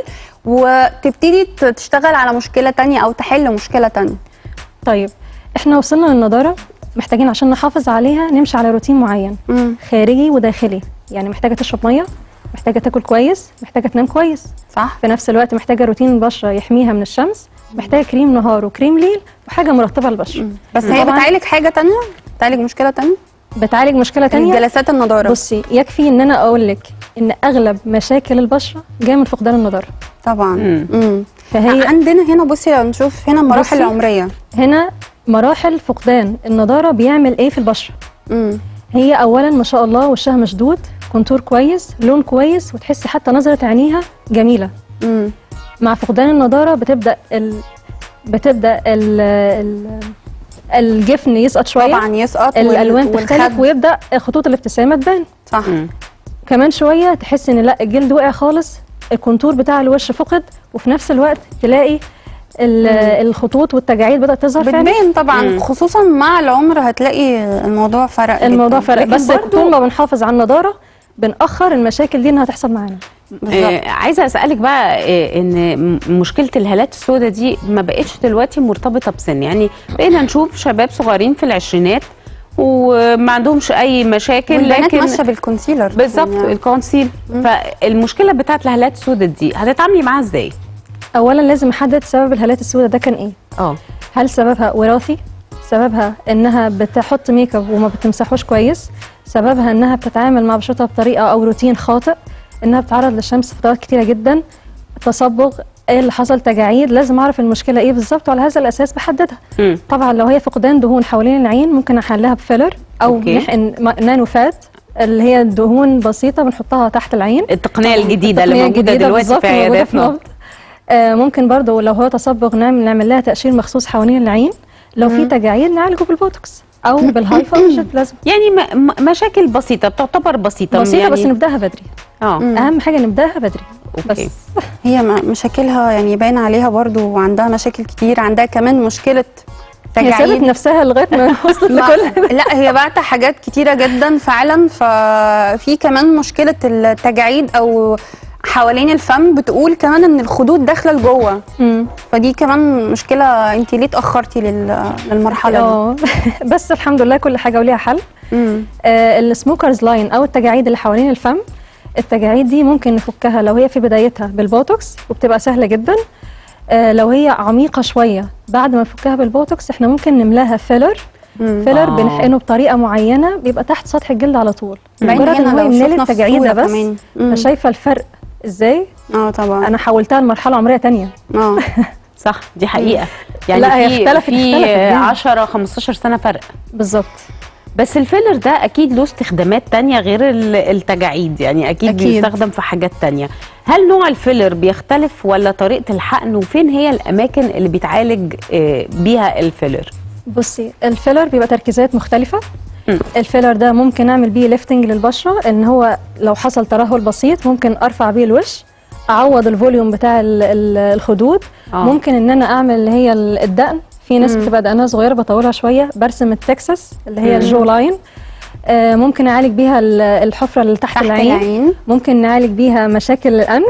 وتبتدي ت- تشتغل على مشكله تانية او تحل مشكله تانية طيب احنا وصلنا للنضاره محتاجين عشان نحافظ عليها نمشي على روتين معين مم. خارجي وداخلي يعني محتاجه تشرب ميه محتاجه تاكل كويس محتاجه تنام كويس صح في نفس الوقت محتاجه روتين البشره يحميها من الشمس محتاجه كريم نهار وكريم ليل وحاجه مرطبه للبشره بس هي طبعاً بتعالج حاجه تانية بتعالج مشكله تانية بتعالج مشكله تانية جلسات النضاره بصي يكفي ان انا اقول لك ان اغلب مشاكل البشره جايه من فقدان النضاره طبعا مم. مم. فهي عندنا هنا بصي لو نشوف هنا المراحل بصي. العمريه هنا مراحل فقدان النضاره بيعمل ايه في البشره مم. هي اولا ما شاء الله وشها مشدود كونتور كويس لون كويس وتحسي حتى نظره عينيها جميله مم. مع فقدان النضاره بتبدا ال... بتبدا ال... ال... الجفن يسقط شويه طبعا يسقط وال- الالوان تختلف والخد ويبدا خطوط الابتسامه تبان صح مم. كمان شويه تحس ان لا الجلد وقع خالص الكونتور بتاع الوش فقد وفي نفس الوقت تلاقي ال- الخطوط والتجاعيد بدات تظهر في عينيك. بتبان طبعا مم. خصوصا مع العمر هتلاقي الموضوع فرق الموضوع جداً. فرق لكن بس برضو- طول ما بنحافظ على النضاره بنأخر المشاكل دي انها تحصل معانا بالظبط. آه عايزه اسالك بقى آه ان م- مشكله الهالات السوداء دي ما بقتش دلوقتي مرتبطه بسن يعني بقينا نشوف شباب صغيرين في العشرينات وما عندهمش اي مشاكل والبنات لكن ماشيه بالكونسيلر بالظبط يعني الكونسيل فالمشكله بتاعت الهالات السوداء دي هتتعاملي معاها ازاي؟ اولا لازم احدد سبب الهالات السوداء ده كان ايه اه هل سببها وراثي سببها انها بتحط ميك اب وما بتمسحوش كويس سببها انها بتتعامل مع بشرتها بطريقه او روتين خاطئ انها بتتعرض للشمس فترات كتيره جدا تصبغ ايه اللي حصل تجاعيد لازم اعرف المشكله ايه بالظبط وعلى هذا الاساس بحددها مم. طبعا لو هي فقدان دهون حوالين العين ممكن احلها بفيلر او أوكي. نحقن م- نانو فات اللي هي دهون بسيطه بنحطها تحت العين التقنيه الجديده اللي التقنية موجوده الجديدة دلوقتي بالظبط في موجودة عياداتنا نبض. آه ممكن برضو لو هو تصبغ نعمل نعمل لها تقشير مخصوص حوالين العين لو في تجاعيد نعالجه بالبوتوكس او بالهايفا او الجيت بلازما يعني م- م- مشاكل بسيطه بتعتبر بسيطه بسيطه يعني بس نبداها بدري اه اهم حاجه نبداها بدري أوكي. بس هي م- مشاكلها يعني باين عليها برضو عندها مشاكل كتير عندها كمان مشكله هي سابت تجاعيد نفسها لغايه ما وصلت ما- لكل لا هي بعت حاجات كتيره جدا فعلا ففي كمان مشكله التجاعيد او حوالين الفم بتقول كمان ان الخدود داخله لجوه مم. فدي كمان مشكله انت ليه اتاخرتي لل- للمرحله دي اه بس الحمد لله كل حاجه وليها حل مم. آه السموكرز لاين او التجاعيد اللي حوالين الفم التجاعيد دي ممكن نفكها لو هي في بدايتها بالبوتوكس وبتبقى سهله جدا آه لو هي عميقه شويه بعد ما نفكها بالبوتوكس احنا ممكن نملاها فيلر مم. فيلر آه. بنحقنه بطريقه معينه بيبقى تحت سطح الجلد على طول باين مجرد ان هنا هو لو يملي شفنا في التجاعيده الصورة بس كمان. مم. فشايفه الفرق ازاي اه طبعا انا حولتها لمرحله عمريه تانية اه صح دي حقيقه يعني لا، هي في اختلفت- في اختلفت جامد. 10 15 سنه فرق بالظبط بس الفيلر ده اكيد له استخدامات تانية غير ال- التجاعيد يعني اكيد, أكيد. بيستخدم في حاجات تانية هل نوع الفيلر بيختلف ولا طريقة الحقن وفين هي الاماكن اللي بيتعالج آه، بيها الفيلر بصي الفيلر بيبقى تركيزات مختلفة مم. الفيلر ده ممكن اعمل بيه ليفتنج للبشرة ان هو لو حصل ترهل بسيط ممكن ارفع بيه الوش اعوض الفوليوم بتاع ال- ال- الخدود آه. ممكن ان انا اعمل اللي هي ال- الدقن في ناس بتبقى دقنها صغيرة بطولها شوية برسم التكساس اللي هي الجو لاين آه ممكن اعالج بيها ال- الحفرة اللي تحت, تحت العين العين ممكن نعالج بيها مشاكل الانف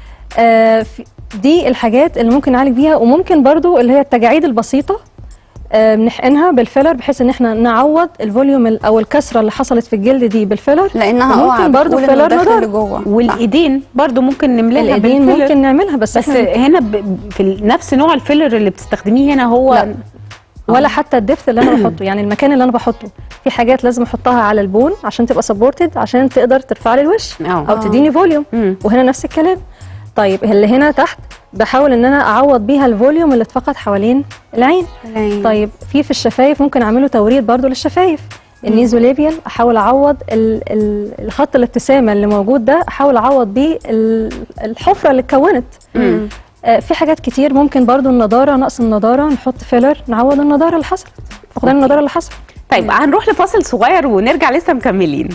آه في- دي الحاجات اللي ممكن نعالج بيها وممكن برضو اللي هي التجاعيد البسيطه آه بنحقنها بالفيلر بحيث ان احنا نعوض الفوليوم ال- او الكسره اللي حصلت في الجلد دي بالفيلر لانها وممكن اوعى برضو بتقول إنه فيلر داخل نضارة. لجوه والايدين برضو ممكن نملاها الايدين بالفيلر ممكن نعملها بس, بس احنا هنا ب... في ال- نفس نوع الفيلر اللي بتستخدميه هنا هو لا. ولا حتى الدفث اللي انا بحطه يعني المكان اللي انا بحطه في حاجات لازم احطها على البون عشان تبقى سبورتد عشان تقدر ترفع لي الوش آه. او تديني فوليوم مم. وهنا نفس الكلام طيب اللي هنا تحت بحاول ان انا اعوض بيها الفوليوم اللي اتفقد حوالين العين العين. طيب في في الشفايف ممكن اعمله توريد برضو للشفايف النيزوليبيال احاول اعوض ال- ال- الخط الابتسامه اللي موجود ده احاول اعوض بيه ال- الحفره اللي اتكونت مم. آه، في حاجات كتير ممكن برضو النضاره نقص النضاره نحط فيلر نعوض النضاره اللي حصلت فقدان أوكي. النضاره اللي حصل طيب هنروح لفاصل صغير ونرجع لسه مكملين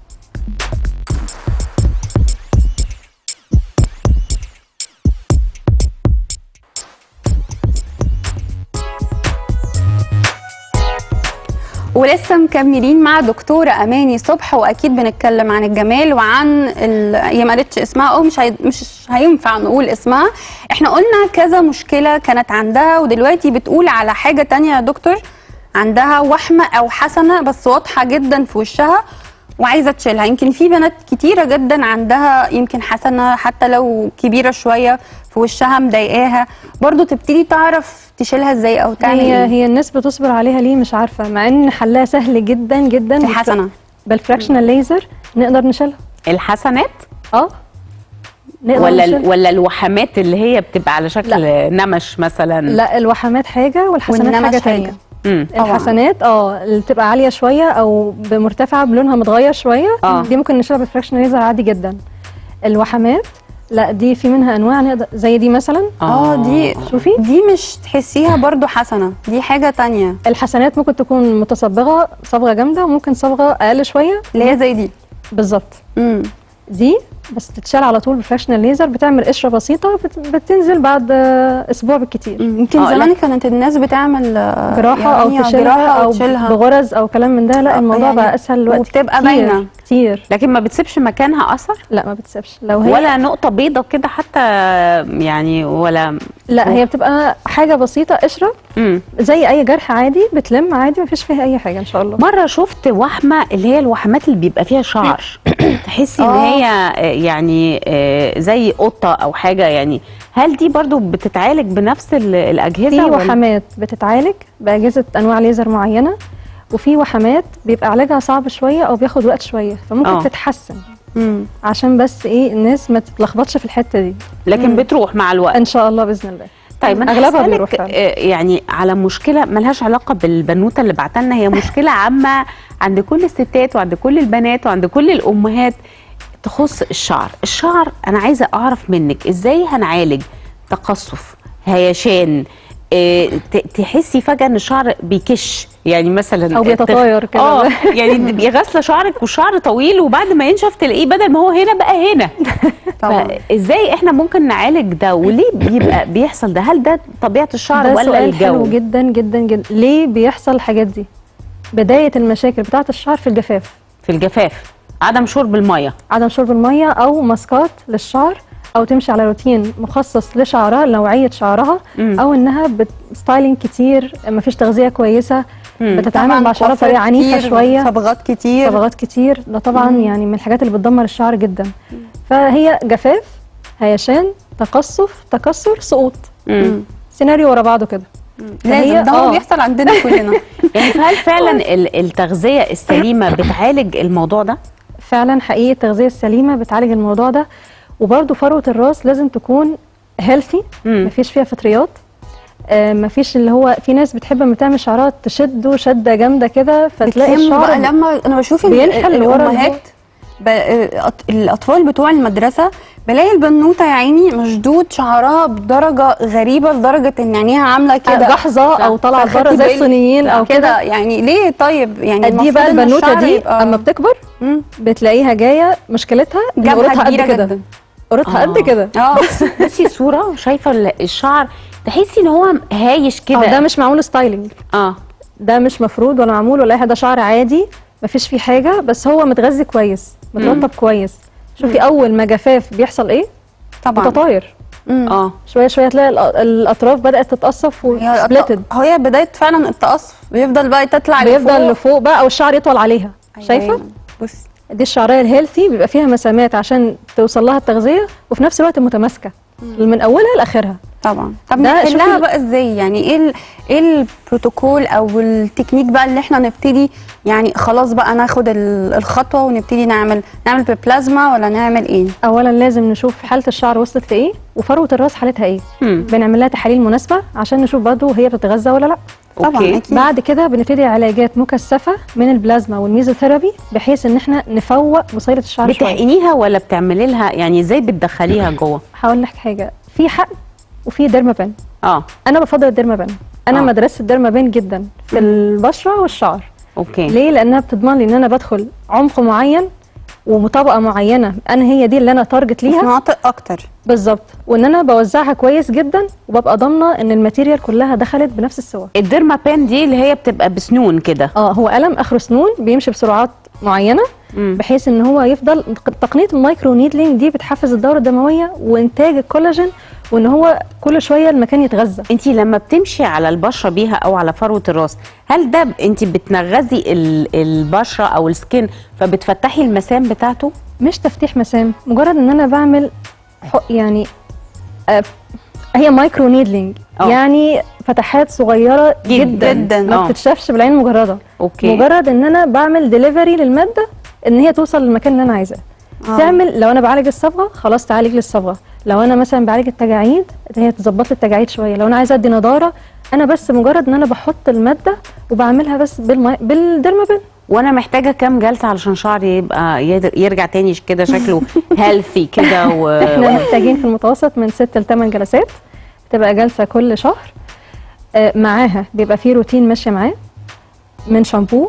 ولسه مكملين مع دكتورة أماني صبح وأكيد بنتكلم عن الجمال وعن ال... هي ما قالتش اسمها أو مش هي... مش هينفع نقول اسمها احنا قلنا كذا مشكلة كانت عندها ودلوقتي بتقول على حاجة تانية يا دكتور عندها وحمة أو حسنة بس واضحة جدا في وشها وعايزة تشيلها يمكن في بنات كتيرة جدا عندها يمكن حسنة حتى لو كبيرة شوية في وشها مضايقاها برضو تبتدي تعرف تشيلها ازاي أو تعمل هي ايه هي الناس بتصبر عليها ليه مش عارفه مع ان حلها سهل جدا جدا الحسنة بالفراكشنال ليزر نقدر نشيلها الحسنات اه نقدر ولا نشيلها. ال- ولا الوحمات اللي هي بتبقى على شكل نمش مثلا لا الوحمات حاجه والحسنات والنمش حاجه حاجة. تانية مم. طبعاً. الحسنات اه اللي بتبقى عاليه شويه او بمرتفعه بلونها متغير شويه آه. دي ممكن نشيلها بالفراكشن ليزر عادي جدا الوحمات لا دي في منها انواع نقدر زي دي مثلا اه دي شوفي دي مش تحسيها برضو حسنه دي حاجه تانية الحسنات ممكن تكون متصبغه صبغه جامده وممكن صبغه اقل شويه اللي هي زي دي بالظبط امم دي بس تتشال على طول بالفراكشنال ليزر بتعمل قشره بسيطه بت- بتنزل بعد آه، اسبوع بالكتير يمكن آه، زمان كانت الناس بتعمل آه، جراحه او يعني تشيلها جراحه او وتشيلها بغرز او كلام من ده لا آه، الموضوع يعني بقى اسهل دلوقتي وبتبقى كتير- باينة. كتير لكن ما بتسيبش مكانها اثر لا ما بتسيبش لو هي ولا نقطه بيضه كده حتى يعني ولا لا هي بتبقى حاجه بسيطه قشره مم. زي اي جرح عادي بتلم عادي ما فيش فيها اي حاجه ان شاء الله مره شفت وحمه اللي هي الوحمات اللي بيبقى فيها شعر تحسي ان آه. هي آه، يعني آه، زي قطه او حاجه يعني هل دي برضو بتتعالج بنفس ال- الاجهزه في ولا- وحمات بتتعالج باجهزه انواع ليزر معينه وفي وحمات بيبقى علاجها صعب شويه او بياخد وقت شويه فممكن آه. أوه. تتحسن امم عشان بس ايه الناس ما تتلخبطش في الحته دي لكن بتروح مع الوقت ان شاء الله باذن الله طيب انا أغلبها هسألك، بيروح فعلا. آه، يعني على مشكله ملهاش علاقه بالبنوته اللي بعتلنا هي مشكله عامه عند كل الستات وعند كل البنات وعند كل الامهات تخص الشعر الشعر انا عايزه اعرف منك ازاي هنعالج تقصف هيشان آه، ت- تحسي فجاه ان الشعر بيكش يعني مثلا أو بيتطاير كده. اه يعني تبقي غاسله شعرك والشعر طويل وبعد ما ينشف تلاقيه بدل ما هو هنا بقى هنا طبعا فازاي احنا ممكن نعالج ده وليه بيبقى بيحصل ده هل ده طبيعه الشعر ده ولا سؤال حلو الجو جدا جدا جدا ليه بيحصل الحاجات دي بدايه المشاكل بتاعه الشعر في الجفاف في الجفاف عدم شرب الميه عدم شرب الميه او ماسكات للشعر او تمشي على روتين مخصص لشعرها لنوعيه شعرها مم. او انها ستايلينج كتير مفيش تغذيه كويسه مم. بتتعامل مع شعرها كوافير بطريقه عنيفه كتير، شويه صبغات كتير صبغات كتير ده طبعا يعني من الحاجات اللي بتدمر الشعر جدا فهي جفاف هيشان تقصف تكسر سقوط مم. سيناريو ورا بعضه كده لازم فهي- ده هو آه. بيحصل عندنا كلنا يعني هل فعلا ال- التغذيه السليمه بتعالج الموضوع ده فعلا حقيقي التغذيه السليمه بتعالج الموضوع ده وبرده فروه الراس لازم تكون هيلثي مم. مفيش فيها فطريات آه، مفيش اللي هو في ناس بتحب لما تعمل شعرها تشده شده جامده كده فتلاقي بتلم بقى الشعر لما انا بشوف ال- بينحل ال- لورا الامهات ب- أط- الاطفال بتوع المدرسه بلاقي البنوته يا عيني مشدود شعرها بدرجه غريبه لدرجه ان عينيها عامله كده جحظه او طالعه فخدتي بره زي بالك الصينيين او كده كده يعني ليه طيب يعني دي بقى المفروض إن البنوته الشعر دي يبقى- اما بتكبر مم. بتلاقيها جايه مشكلتها ان جبهه قرطها قد كبيره كده جدا قرطها قد آه. كده اه بصي صوره شايفه ال- الشعر تحسي ان هو هايش أو كده ده مش معمول ستايلينج اه ده مش مفروض ولا معمول ولا اي حاجه ده شعر عادي مفيش فيه حاجه بس هو متغذي كويس مترطب كويس شوفي اول ما جفاف بيحصل ايه طبعا متطاير مم. اه شويه شويه تلاقي الأ- الاطراف بدات تتقصف هي الط- وسبلتد هي بدايه فعلا التقصف بيفضل بقى تطلع بيفضل لفوق. لفوق بقى او الشعر يطول عليها أيوة، شايفه أيوة. بصي دي الشعريه الهيلثي بيبقى فيها مسامات عشان توصل لها التغذيه وفي نفس الوقت متماسكه من اولها لاخرها طبعا طب ده نحلها شوفي- بقى ازاي يعني ايه ال- ايه البروتوكول او التكنيك بقى اللي احنا نبتدي يعني خلاص بقى ناخد ال- الخطوه ونبتدي نعمل نعمل ببلازما ولا نعمل ايه اولا لازم نشوف حاله الشعر وصلت لايه وفروه الراس حالتها ايه مم. بنعمل لها تحاليل مناسبه عشان نشوف برضه هي بتتغذى ولا لا طبعا أوكي. اكيد بعد كده بنبتدي علاجات مكثفه من البلازما والميزوثيرابي بحيث ان احنا نفوق بصيله الشعر شويه بتحقنيها ولا بتعملي لها يعني ازاي بتدخليها جوه هقول لك حاجه في حقن وفي ديرمابان اه انا بفضل الديرمابان انا آه. آه. مدرسه الديرمابان جدا في البشره والشعر اوكي ليه لانها بتضمن لي ان انا بدخل عمق معين ومطابقه معينه انا هي دي اللي انا تارجت في ليها مناطق اكتر بالظبط وان انا بوزعها كويس جدا وببقى ضامنه ان الماتيريال كلها دخلت بنفس السوا الديرما بان دي اللي هي بتبقى بسنون كده اه هو قلم اخره سنون بيمشي بسرعات معينه مم. بحيث ان هو يفضل تقنيه المايكرو نيدلينج دي بتحفز الدوره الدمويه وانتاج الكولاجين وان هو كل شويه المكان يتغذى انت لما بتمشي على البشره بيها او على فروه الراس هل ده انت بتنغذي ال- البشره او السكين فبتفتحي المسام بتاعته مش تفتيح مسام مجرد ان انا بعمل حق يعني آه هي مايكرو نيدلينج آه. يعني فتحات صغيره جداً. جدا, جداً. ما آه. بتتشافش بالعين المجرده اوكي مجرد ان انا بعمل ديليفري للماده ان هي توصل للمكان اللي انا عايزاه آه. تعمل لو انا بعالج الصبغه خلاص تعالج لي الصبغه لو انا مثلا بعالج التجاعيد هي تظبط لي التجاعيد شويه لو انا عايزه ادي نضاره انا بس مجرد ان انا بحط الماده وبعملها بس بالمي... بالديرمابين وانا محتاجه كام جلسه علشان شعري يبقى يد- يرجع تاني كده شكله هيلثي كده و... احنا محتاجين في المتوسط من 6 ل 8 جلسات تبقى جلسه كل شهر آه، معاها بيبقى فيه روتين ماشيه معاه من شامبو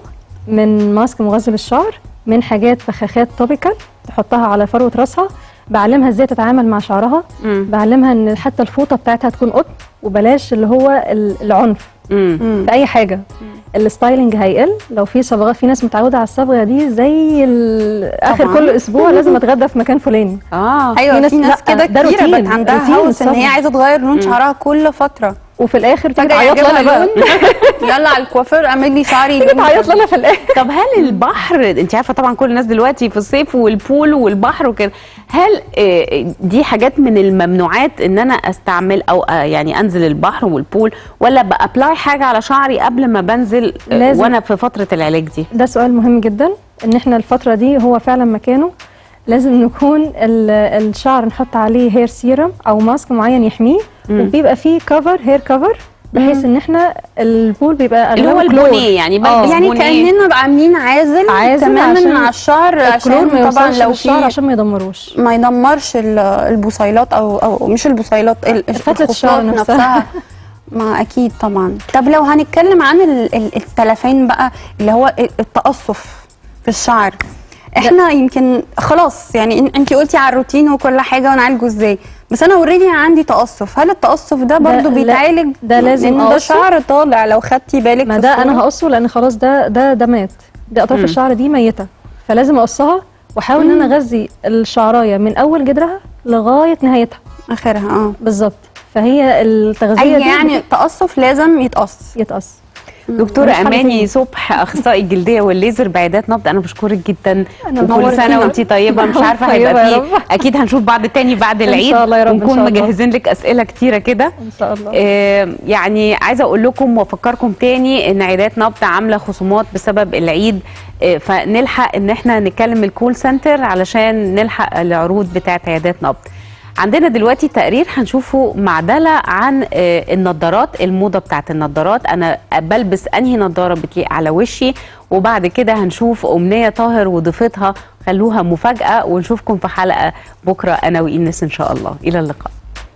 من ماسك مغذي للشعر من حاجات بخاخات توبيكال تحطها على فروه راسها بعلمها ازاي تتعامل مع شعرها مم. بعلمها ان حتى الفوطه بتاعتها تكون قطن وبلاش اللي هو ال- العنف مم. في اي حاجه الستايلنج هيقل لو في صبغات في ناس متعوده على الصبغه دي زي ال- اخر طبعاً. كل اسبوع لازم اتغدى في مكان فلاني اه ايوه في ناس- في ناس لا، كده ده كتيره روتين، بقت عندها روتين هوس ان هي الصبغ. عايزه تغير لون شعرها كل فتره وفي الاخر تيجي فجاه تعيط لي يعجبها انا بقى لون يلا على الكوافير اعمل لي شعري تيجي لون تعيط لي انا في الاخر طب هل البحر انت عارفه طبعا كل الناس دلوقتي في الصيف والبول والبحر وكده هل آه، دي حاجات من الممنوعات ان انا استعمل او آه، يعني انزل البحر والبول ولا بابلاي حاجه على شعري قبل ما بنزل آه، لازم. وانا في فتره العلاج دي ده سؤال مهم جدا ان احنا الفتره دي هو فعلا مكانه لازم نكون ال- الشعر نحط عليه هير سيرم او ماسك معين يحميه وبيبقى فيه كفر هير كفر بحيث ان احنا البول بيبقى اللي هو أغلبه كلور. البونيه يعني آه. بلبس يعني بونيه. كاننا بقى عاملين عازل, عازل تماما عشان على الشعر الكلور عشان ما طبعا يوصلش لو للشعر في عشان ما يدمروش ما يدمرش ال- البصيلات او او مش البصيلات ال- فتلة الشعر الخصلات نفسها. ما اكيد طبعا طب لو هنتكلم عن ال- ال- التلفين بقى اللي هو التقصف في الشعر احنا يمكن خلاص يعني انت قلتي على الروتين وكل حاجه ونعالجه ازاي بس انا اوريدي عندي تقصف هل التقصف ده برضو لا، بيتعالج ده لازم لان ده أقصه. شعر طالع لو خدتي بالك ما في ده الصورة. انا هقصه لان خلاص ده ده ده مات ده اطراف الشعر دي ميته فلازم اقصها واحاول ان انا اغذي الشعرايه من اول جدرها لغايه نهايتها اخرها اه بالظبط فهي التغذيه اي دي يعني تقصف لازم يتقص يتقص دكتورة ملوش حل أماني تاني. صبح أخصائي الجلدية والليزر بعيادات نبض أنا بشكرك جدا أنا وكل نورتينا. سنة وأنت طيبة مش عارفة طيبة هيبقى يا فيه رب. أكيد هنشوف بعض تاني بعد إن العيد شاء الله يا رب، إن ونكون شاء الله. مجهزين لك أسئلة كتيرة كده ان شاء الله آه، يعني عايزه اقول لكم وافكركم تاني ان عيادات نبض عامله خصومات بسبب العيد آه، فنلحق ان احنا نكلم الكول سنتر علشان نلحق العروض بتاعه عيادات نبض عندنا دلوقتي تقرير هنشوفه معدله عن آه، النضارات الموضه بتاعه النضارات انا بلبس انهي نضاره بتليق على وشي وبعد كده هنشوف امنيه طاهر وضيفتها خلوها مفاجاه ونشوفكم في حلقه بكره انا واينس ان شاء الله الى اللقاء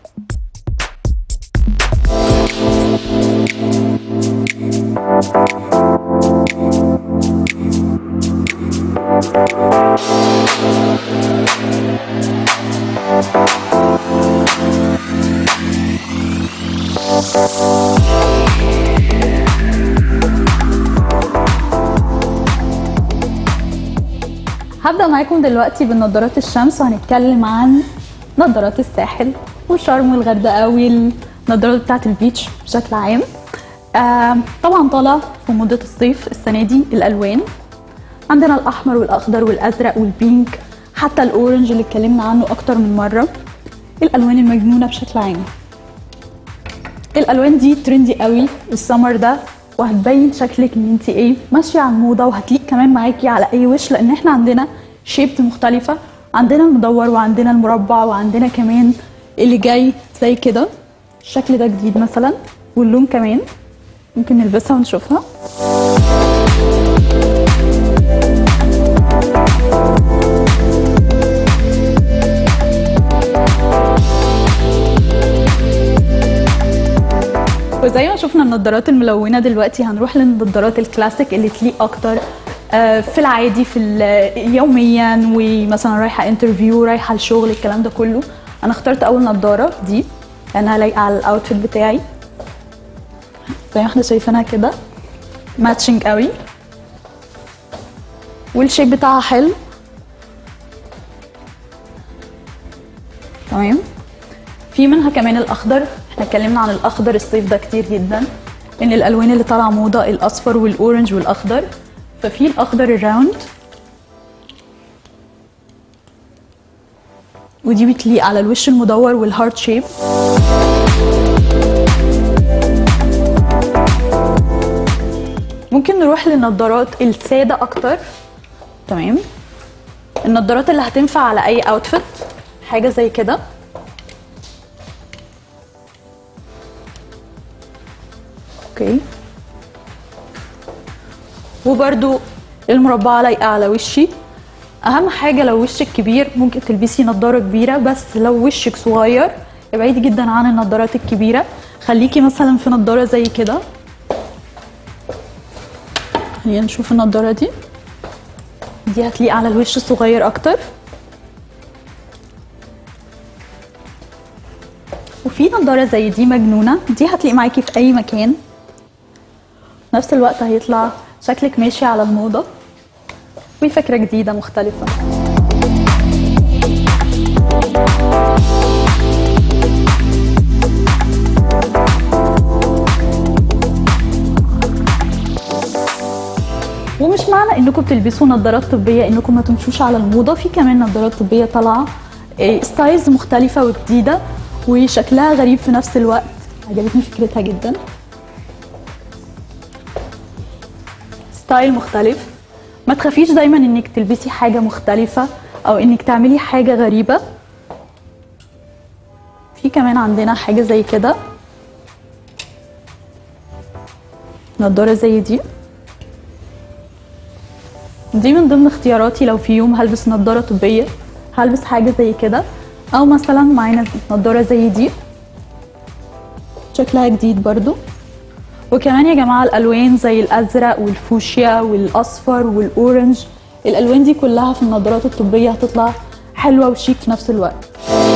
هبدأ معاكم دلوقتي بنظارات الشمس وهنتكلم عن نظارات الساحل والشرم والغردقة والنظارات بتاعة البيتش بشكل عام آه طبعا طالع في موضة الصيف السنة دي الألوان عندنا الأحمر والأخضر والأزرق والبينك حتى الأورنج اللي اتكلمنا عنه أكتر من مرة الألوان المجنونة بشكل عام الالوان دي ترندي قوي السمر ده وهتبين شكلك ان انت ايه ماشيه على الموضه وهتليق كمان معاكي على اي وش لان احنا عندنا شيبت مختلفه عندنا المدور وعندنا المربع وعندنا كمان اللي جاي زي كده الشكل ده جديد مثلا واللون كمان ممكن نلبسها ونشوفها وزي ما شفنا النضارات الملونه دلوقتي هنروح للنضارات الكلاسيك اللي تليق اكتر آه، في العادي في ال- يوميا ومثلا رايحه انترفيو رايحه الشغل الكلام ده كله انا اخترت اول نضاره دي لانها لايقه على الاوتفيت بتاعي زي ما احنا شايفينها كده ماتشنج قوي والشيب بتاعها حلو تمام في منها كمان الاخضر احنا اتكلمنا عن الاخضر الصيف ده كتير جدا ان الالوان اللي طالعه موضه الاصفر والاورنج والاخضر ففي الاخضر الراوند ودي بتليق على الوش المدور والهارت شيب ممكن نروح للنضارات الساده اكتر تمام النضارات اللي هتنفع على اي اوتفيت حاجه زي كده اوكي وبرده المربعه لايقه على وشي اهم حاجه لو وشك كبير ممكن تلبسي نظاره كبيره بس لو وشك صغير ابعدي جدا عن النظارات الكبيره خليكي مثلا في نظاره زي كده خلينا نشوف النظاره دي دي هتليق على الوش الصغير اكتر وفي نظاره زي دي مجنونه دي هتليق معاكي في اي مكان نفس الوقت هيطلع شكلك ماشي على الموضه وفكره جديده مختلفه ومش معنى انكم بتلبسوا نظارات طبيه انكم ما تمشوش على الموضه في كمان نظارات طبيه طالعه إيه، ستايلز مختلفه وجديده وشكلها غريب في نفس الوقت عجبتني فكرتها جدا ستايل مختلف ما تخافيش دايما انك تلبسي حاجه مختلفه او انك تعملي حاجه غريبه في كمان عندنا حاجه زي كده نضاره زي دي دي من ضمن اختياراتي لو في يوم هلبس نضاره طبيه هلبس حاجه زي كده او مثلا معانا نضاره زي دي شكلها جديد برضو وكمان يا جماعه الالوان زي الازرق والفوشيا والاصفر والاورنج الالوان دي كلها في النظارات الطبيه هتطلع حلوه وشيك في نفس الوقت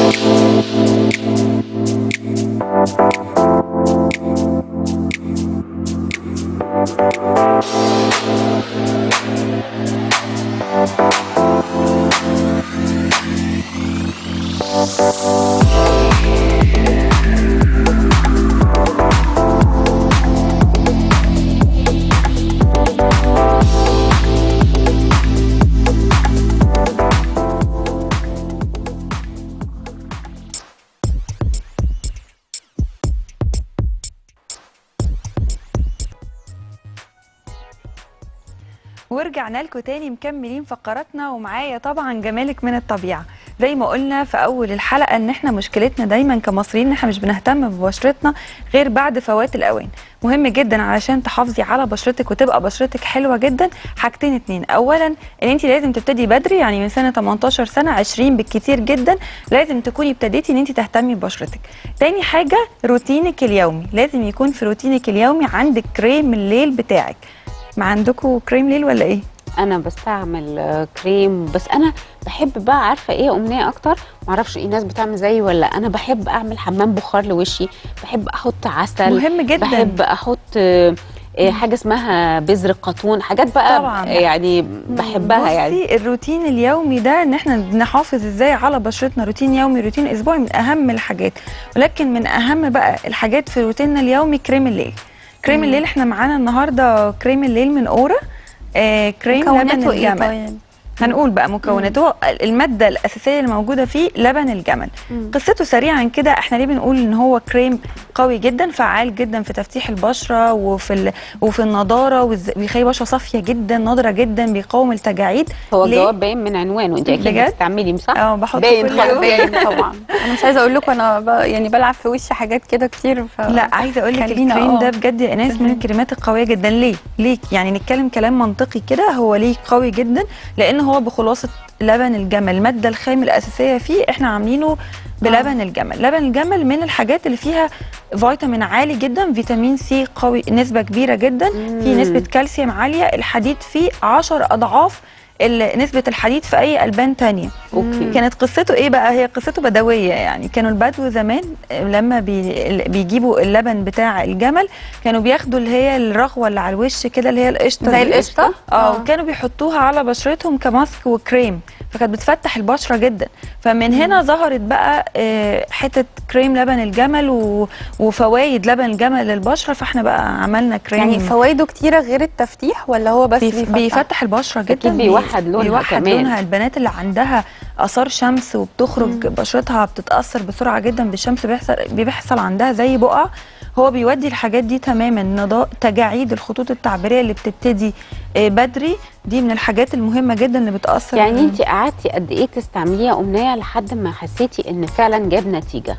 ورجعنا لكم تاني مكملين فقراتنا ومعايا طبعا جمالك من الطبيعه زي ما قلنا في اول الحلقه ان احنا مشكلتنا دايما كمصريين ان احنا مش بنهتم ببشرتنا غير بعد فوات الاوان مهم جدا علشان تحافظي على بشرتك وتبقى بشرتك حلوه جدا حاجتين اتنين اولا ان انت لازم تبتدي بدري يعني من سنه 18 سنه 20 بالكتير جدا لازم تكوني ابتديتي ان انت تهتمي ببشرتك تاني حاجه روتينك اليومي لازم يكون في روتينك اليومي عندك كريم الليل بتاعك ما عندكم كريم ليل ولا ايه انا بستعمل آه، كريم بس انا بحب بقى عارفه ايه امنيه اكتر معرفش ايه ناس بتعمل زيي ولا انا بحب اعمل حمام بخار لوشي بحب احط عسل مهم جدا بحب احط آه، آه، حاجه اسمها بذر القطون حاجات بقى طبعاً. يعني بحبها يعني بصي الروتين اليومي ده ان احنا نحافظ ازاي على بشرتنا روتين يومي روتين اسبوعي من اهم الحاجات ولكن من اهم بقى الحاجات في روتيننا اليومي كريم الليل كريم الليل احنا معانا النهارده كريم الليل من اورا آه كريم لبن مكوناته ايه الجمل طيب؟ هنقول بقى مكوناته هو الماده الاساسيه اللي موجوده فيه لبن الجمل قصته سريعا كده احنا ليه بنقول ان هو كريم قوي جدا فعال جدا في تفتيح البشره وفي ال... وفي النضاره والز- بيخلي بشره صافيه جدا نضره جدا بيقاوم التجاعيد هو ليه؟ الجواب باين من عنوانه انت اكيد بجد؟ بتستعملي صح؟ اه بحط باين كل خالص. يوم. باين طبعا انا مش عايزه اقول لكم انا ب... يعني بلعب في وشي حاجات كده كتير ف... لا عايزه اقول لك خلينا الكريم اه. ده بجد يا ايناس من الكريمات القويه جدا ليه ليه يعني نتكلم كلام منطقي كده هو ليه قوي جدا لان هو بخلاصه لبن الجمل الماده الخام الاساسيه فيه احنا عاملينه بلبن الجمل لبن الجمل من الحاجات اللي فيها فيتامين عالي جدا فيتامين سي قوي نسبه كبيره جدا في نسبه كالسيوم عاليه الحديد فيه 10 اضعاف ال- نسبه الحديد في اي البان تانية اوكي كانت قصته ايه بقى هي قصته بدويه يعني كانوا البدو زمان لما بي بيجيبوا اللبن بتاع الجمل كانوا بياخدوا اللي هي الرغوه اللي على الوش كده اللي هي القشطه زي دي. القشطه اه وكانوا بيحطوها على بشرتهم كماسك وكريم فكانت بتفتح البشره جدا فمن هنا ظهرت بقى آه، حته كريم لبن الجمل و- وفوائد لبن الجمل للبشره فاحنا بقى عملنا كريم يعني فوائده كتيره غير التفتيح ولا هو بس بيف- بيفتح؟ بيفتح البشره جدا أكيد بيوحد لونها بيوحد كمان. لونها البنات اللي عندها اثار شمس وبتخرج بشرتها بتتاثر بسرعه جدا بالشمس بيحصل بيحصل عندها زي بقع هو بيودي الحاجات دي تماما نضاء تجاعيد الخطوط التعبيريه اللي بتبتدي آه، بدري دي من الحاجات المهمه جدا اللي بتاثر يعني انت قعدتي قد ايه تستعمليها امنيه لحد ما حسيتي ان فعلا جاب نتيجه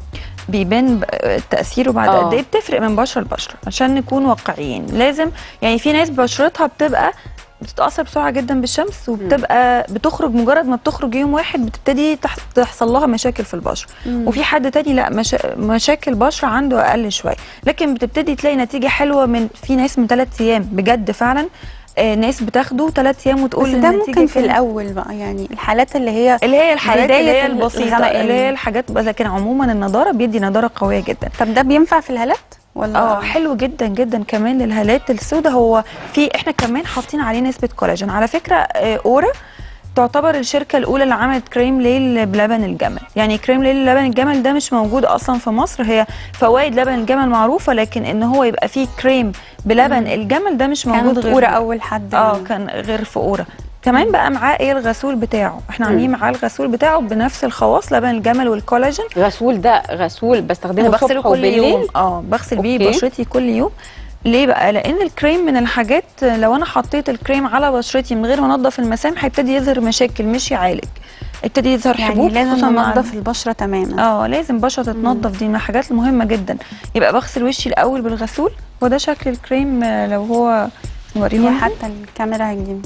بيبان ب- تاثيره بعد آه. قد ايه بتفرق من بشره لبشره عشان نكون واقعيين لازم يعني في ناس بشرتها بتبقى بتتاثر بسرعه جدا بالشمس وبتبقى بتخرج مجرد ما بتخرج يوم واحد بتبتدي تح- تحصل لها مشاكل في البشره وفي حد تاني لا مشا... مشاكل بشره عنده اقل شويه لكن بتبتدي تلاقي نتيجه حلوه من في ناس من ثلاث ايام بجد فعلا آه ناس بتاخده ثلاث ايام وتقول بس ده النتيجة ممكن في كانت- الاول بقى يعني الحالات اللي هي اللي هي الحالات اللي بداية هي البسيطه الغمقان. اللي هي الحاجات لكن عموما النضاره بيدي نضاره قويه جدا طب ده بينفع في الهالات ولا اه حلو جدا جدا كمان للهالات السوداء هو في احنا كمان حاطين عليه نسبه كولاجين على فكره آه، اورا تعتبر الشركه الاولى اللي عملت كريم ليل بلبن الجمل يعني كريم ليل لبن الجمل ده مش موجود اصلا في مصر هي فوائد لبن الجمل معروفه لكن ان هو يبقى فيه كريم بلبن الجمل ده مش موجود كانت غير أورا اول حد اه يعني. كان غير في اورا كمان بقى معاه ايه الغسول بتاعه احنا عاملين معاه الغسول بتاعه بنفس الخواص لبن الجمل والكولاجين غسول ده غسول انا بستخدمه بغسله الصبح كل يوم وبالليل اه بغسل بيه أوكي. بشرتي كل يوم ليه بقى لان الكريم من الحاجات لو انا حطيت الكريم على بشرتي من غير ما انضف المسام هيبتدي يظهر مشاكل مش يعالج ابتدي يظهر يعني حبوب لازم خصوصاً مع- ننظف البشره تماما اه لازم بشره تتنضف دي من الحاجات المهمه جدا يبقى بغسل وشي الاول بالغسول وده شكل الكريم آه، لو هو نوريه هي لهم. حتى الكاميرا هتجيب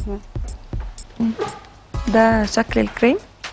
ده شكل الكريم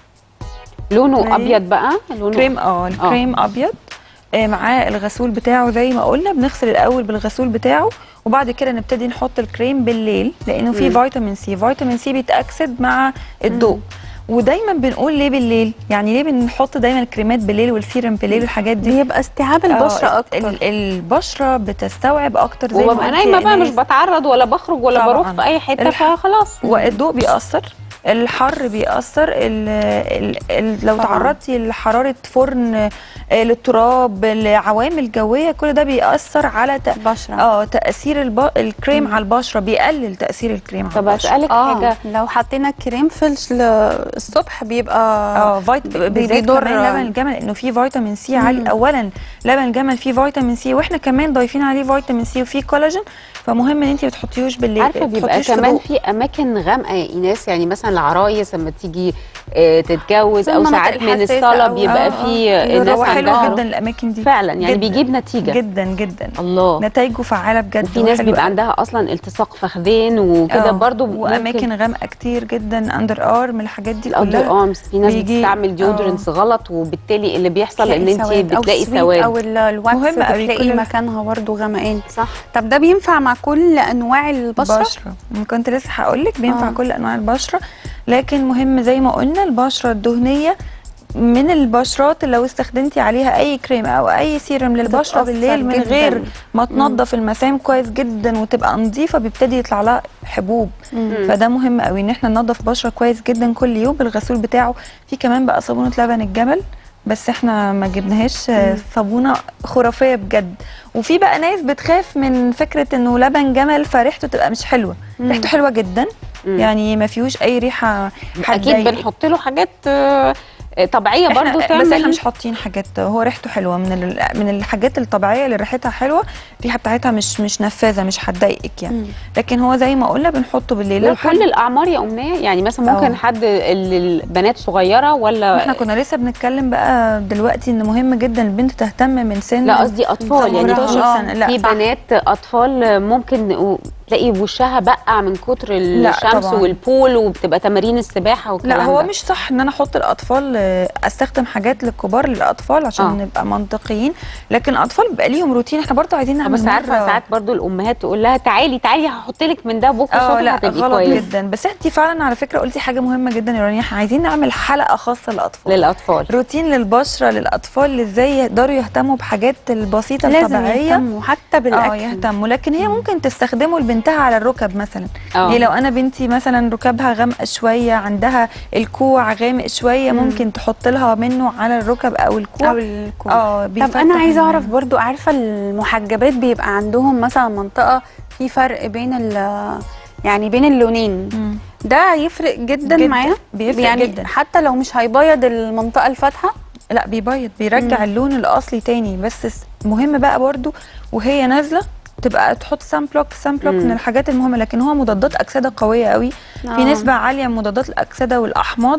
لونه كريم. ابيض بقى لونه كريم اه الكريم ابيض آه، معاه الغسول بتاعه زي ما قلنا بنغسل الاول بالغسول بتاعه وبعد كده نبتدي نحط الكريم بالليل لانه فيه فيتامين سي فيتامين سي بيتاكسد مع الضوء ودايما بنقول ليه بالليل يعني ليه بنحط دايما الكريمات بالليل والسيرم بالليل والحاجات دي بيبقى استيعاب البشره آه، اكتر ال- البشره بتستوعب اكتر زي ما وببقى قلتي نايمه يا بقى مش إيناس. بتعرض ولا بخرج ولا طبعاً. بروح في اي حته الح- فخلاص والضوء بيأثر الحر بيأثر ال ال ال لو طبعاً. تعرضتي لحرارة فرن آه، للتراب العوامل جوية كل ده بيأثر على تأ... البشره اه تأثير الب... الكريم على البشرة بيقلل تأثير الكريم على طب البشرة اسالك اه حاجه لو حطينا كريم في الش- الصبح بيبقى اه فيت... بي- بالذات بيضر- كمان لبن الجمل انه فيه فيتامين سي عالي اولا لبن الجمل فيه فيتامين سي واحنا كمان ضايفين عليه فيتامين سي وفيه كولاجين فمهم ان انت ما تحطيهوش بالليل عارفه بيبقى تحطيهوش في كمان ضوء. في اماكن غامقه يا ايناس يعني مثلا العرايس لما تيجي آه، تتجوز في او المناطق ساعات من الحساسة الصلاه أو- بيبقى آه، في آه. ناس هو حلو عندها جدا الاماكن دي فعلا يعني جداً. بيجيب نتيجه جدا جدا الله نتائجه فعاله بجد وفي ناس وحلوة بيبقى أوي. عندها اصلا التصاق فخذين وكده آه، برضو ممكن- واماكن غامقه كتير جدا اندر ارم الحاجات دي الاندر كلها ارمز في ناس بيجي- بتستعمل ديودرنس غلط وبالتالي اللي بيحصل ان تلاقي انت سواد أو بتلاقي سويت سواد او ال- الواكس مهم أوي بتلاقي كل- مكانها برضه غمقان صح طب ده بينفع مع كل انواع البشره بشره كنت لسه هقول لك بينفع آه. كل انواع البشره لكن مهم زي ما قلنا البشره الدهنيه من البشرات اللي لو استخدمتي عليها اي كريم او اي سيرم للبشره بتتأثر بالليل من جداً. غير ما تنظف المسام كويس جدا وتبقى نظيفه بيبتدي يطلع لها حبوب فده مهم قوي ان احنا ننظف بشره كويس جدا كل يوم بالغسول بتاعه في كمان بقى صابونه لبن الجمل بس احنا ما جبناهاش آه، صابونه خرافيه بجد وفي بقى ناس بتخاف من فكره انه لبن جمل فريحته تبقى مش حلوه ريحته حلوه جدا مم. يعني ما فيهوش اي ريحه اكيد هتضايقك. بنحط له حاجات آه، آه، طبيعيه احنا برضو بس احنا تعمل مش حاطين حاجات هو ريحته حلوه من ال- من الحاجات الطبيعيه اللي ريحتها حلوه الريحه بتاعتها مش مش نفاذه مش هتضايقك يعني لكن هو زي ما قلنا بنحطه بالليل لو لكل حد الاعمار يا امنيه يعني مثلا ممكن آه. حد اللي البنات صغيره ولا احنا كنا لسه بنتكلم بقى دلوقتي ان مهم جدا البنت تهتم من سن لا قصدي اطفال يعني 18 في سنة. لا، في صح. بنات اطفال ممكن تلاقي وشها بقع من كتر الشمس طبعاً. والبول وبتبقى تمارين السباحه والكلام لا هو ده. مش صح ان انا احط الاطفال آه، استخدم حاجات للكبار للاطفال عشان آه. آه. نبقى منطقيين لكن الاطفال بيبقى ليهم روتين احنا برضو عايزين آه، نعمل بس عارفه مرة- ساعات برضو الامهات تقول لها تعالي تعالي هحط لك من ده بكره اه الصبح لا هتبقي غلط كويس جدا بس انت فعلا على فكره قلتي حاجه مهمه جدا يا رانيا احنا عايزين نعمل حلقه خاصه للاطفال للاطفال روتين للبشره للاطفال اللي ازاي يقدروا يهتموا بحاجات البسيطه لازم الطبيعيه يهتموا حتى اه بالاكل يهتموا لكن هي ممكن تستخدمه لبنتها على الركب مثلا آه. يعني لو انا بنتي مثلا ركبها غامقه شويه عندها الكوع غامق شويه ممكن تحط لها منه على الركب او الكوع او الكوع اه طب بيفتح انا عايزه ال- اعرف برضو عارفه المحجبات بيبقى عندهم مثلا منطقه في فرق بين ال يعني بين اللونين مم. ده يفرق جدا, جداً. معاها بيفرق يعني جدا. حتى لو مش هيبيض المنطقه الفاتحه لا بيبيض بيرجع اللون الاصلي تاني بس س- مهم بقى برضو وهي نازله تبقى تحط سان بلوك سان بلوك من الحاجات المهمه لكن هو مضادات اكسده قويه قوي آه. في نسبه عاليه من مضادات الاكسده والاحماض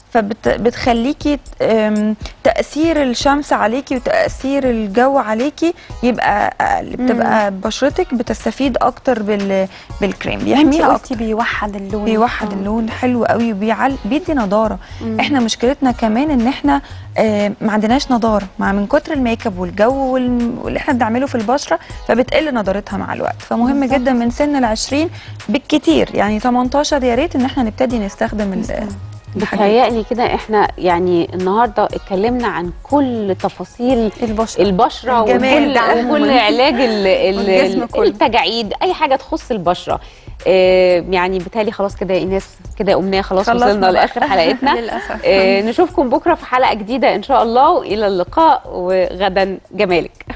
فبتخليكي تاثير الشمس عليكي وتاثير الجو عليكي يبقى اقل بتبقى بشرتك بتستفيد اكتر بال بالكريم انت بيحميها قلتي اكتر بيوحد اللون بيوحد اللون حلو قوي وبيعل بيدي نضاره مم. احنا مشكلتنا كمان ان احنا آه ما عندناش نضاره مع من كتر الميك اب والجو وال- واللي احنا بنعمله في البشره فبتقل نضارتها مع الوقت فمهم بالظبط. جدا من سن ال 20 بالكتير يعني 18 يا ريت ان احنا نبتدي نستخدم ال- الحاجات بتهيألي كده احنا يعني النهارده اتكلمنا عن كل تفاصيل البشره البشره الجمال وكل, ده عموماً. وكل علاج ال والجسم ال كله. التجاعيد اي حاجه تخص البشره آه يعني بالتالي خلاص كده يا ايناس كده امنيه خلاص خلصنا وصلنا بقى. لاخر حلقتنا للاسف آه نشوفكم بكره في حلقه جديده ان شاء الله والى اللقاء وغدا جمالك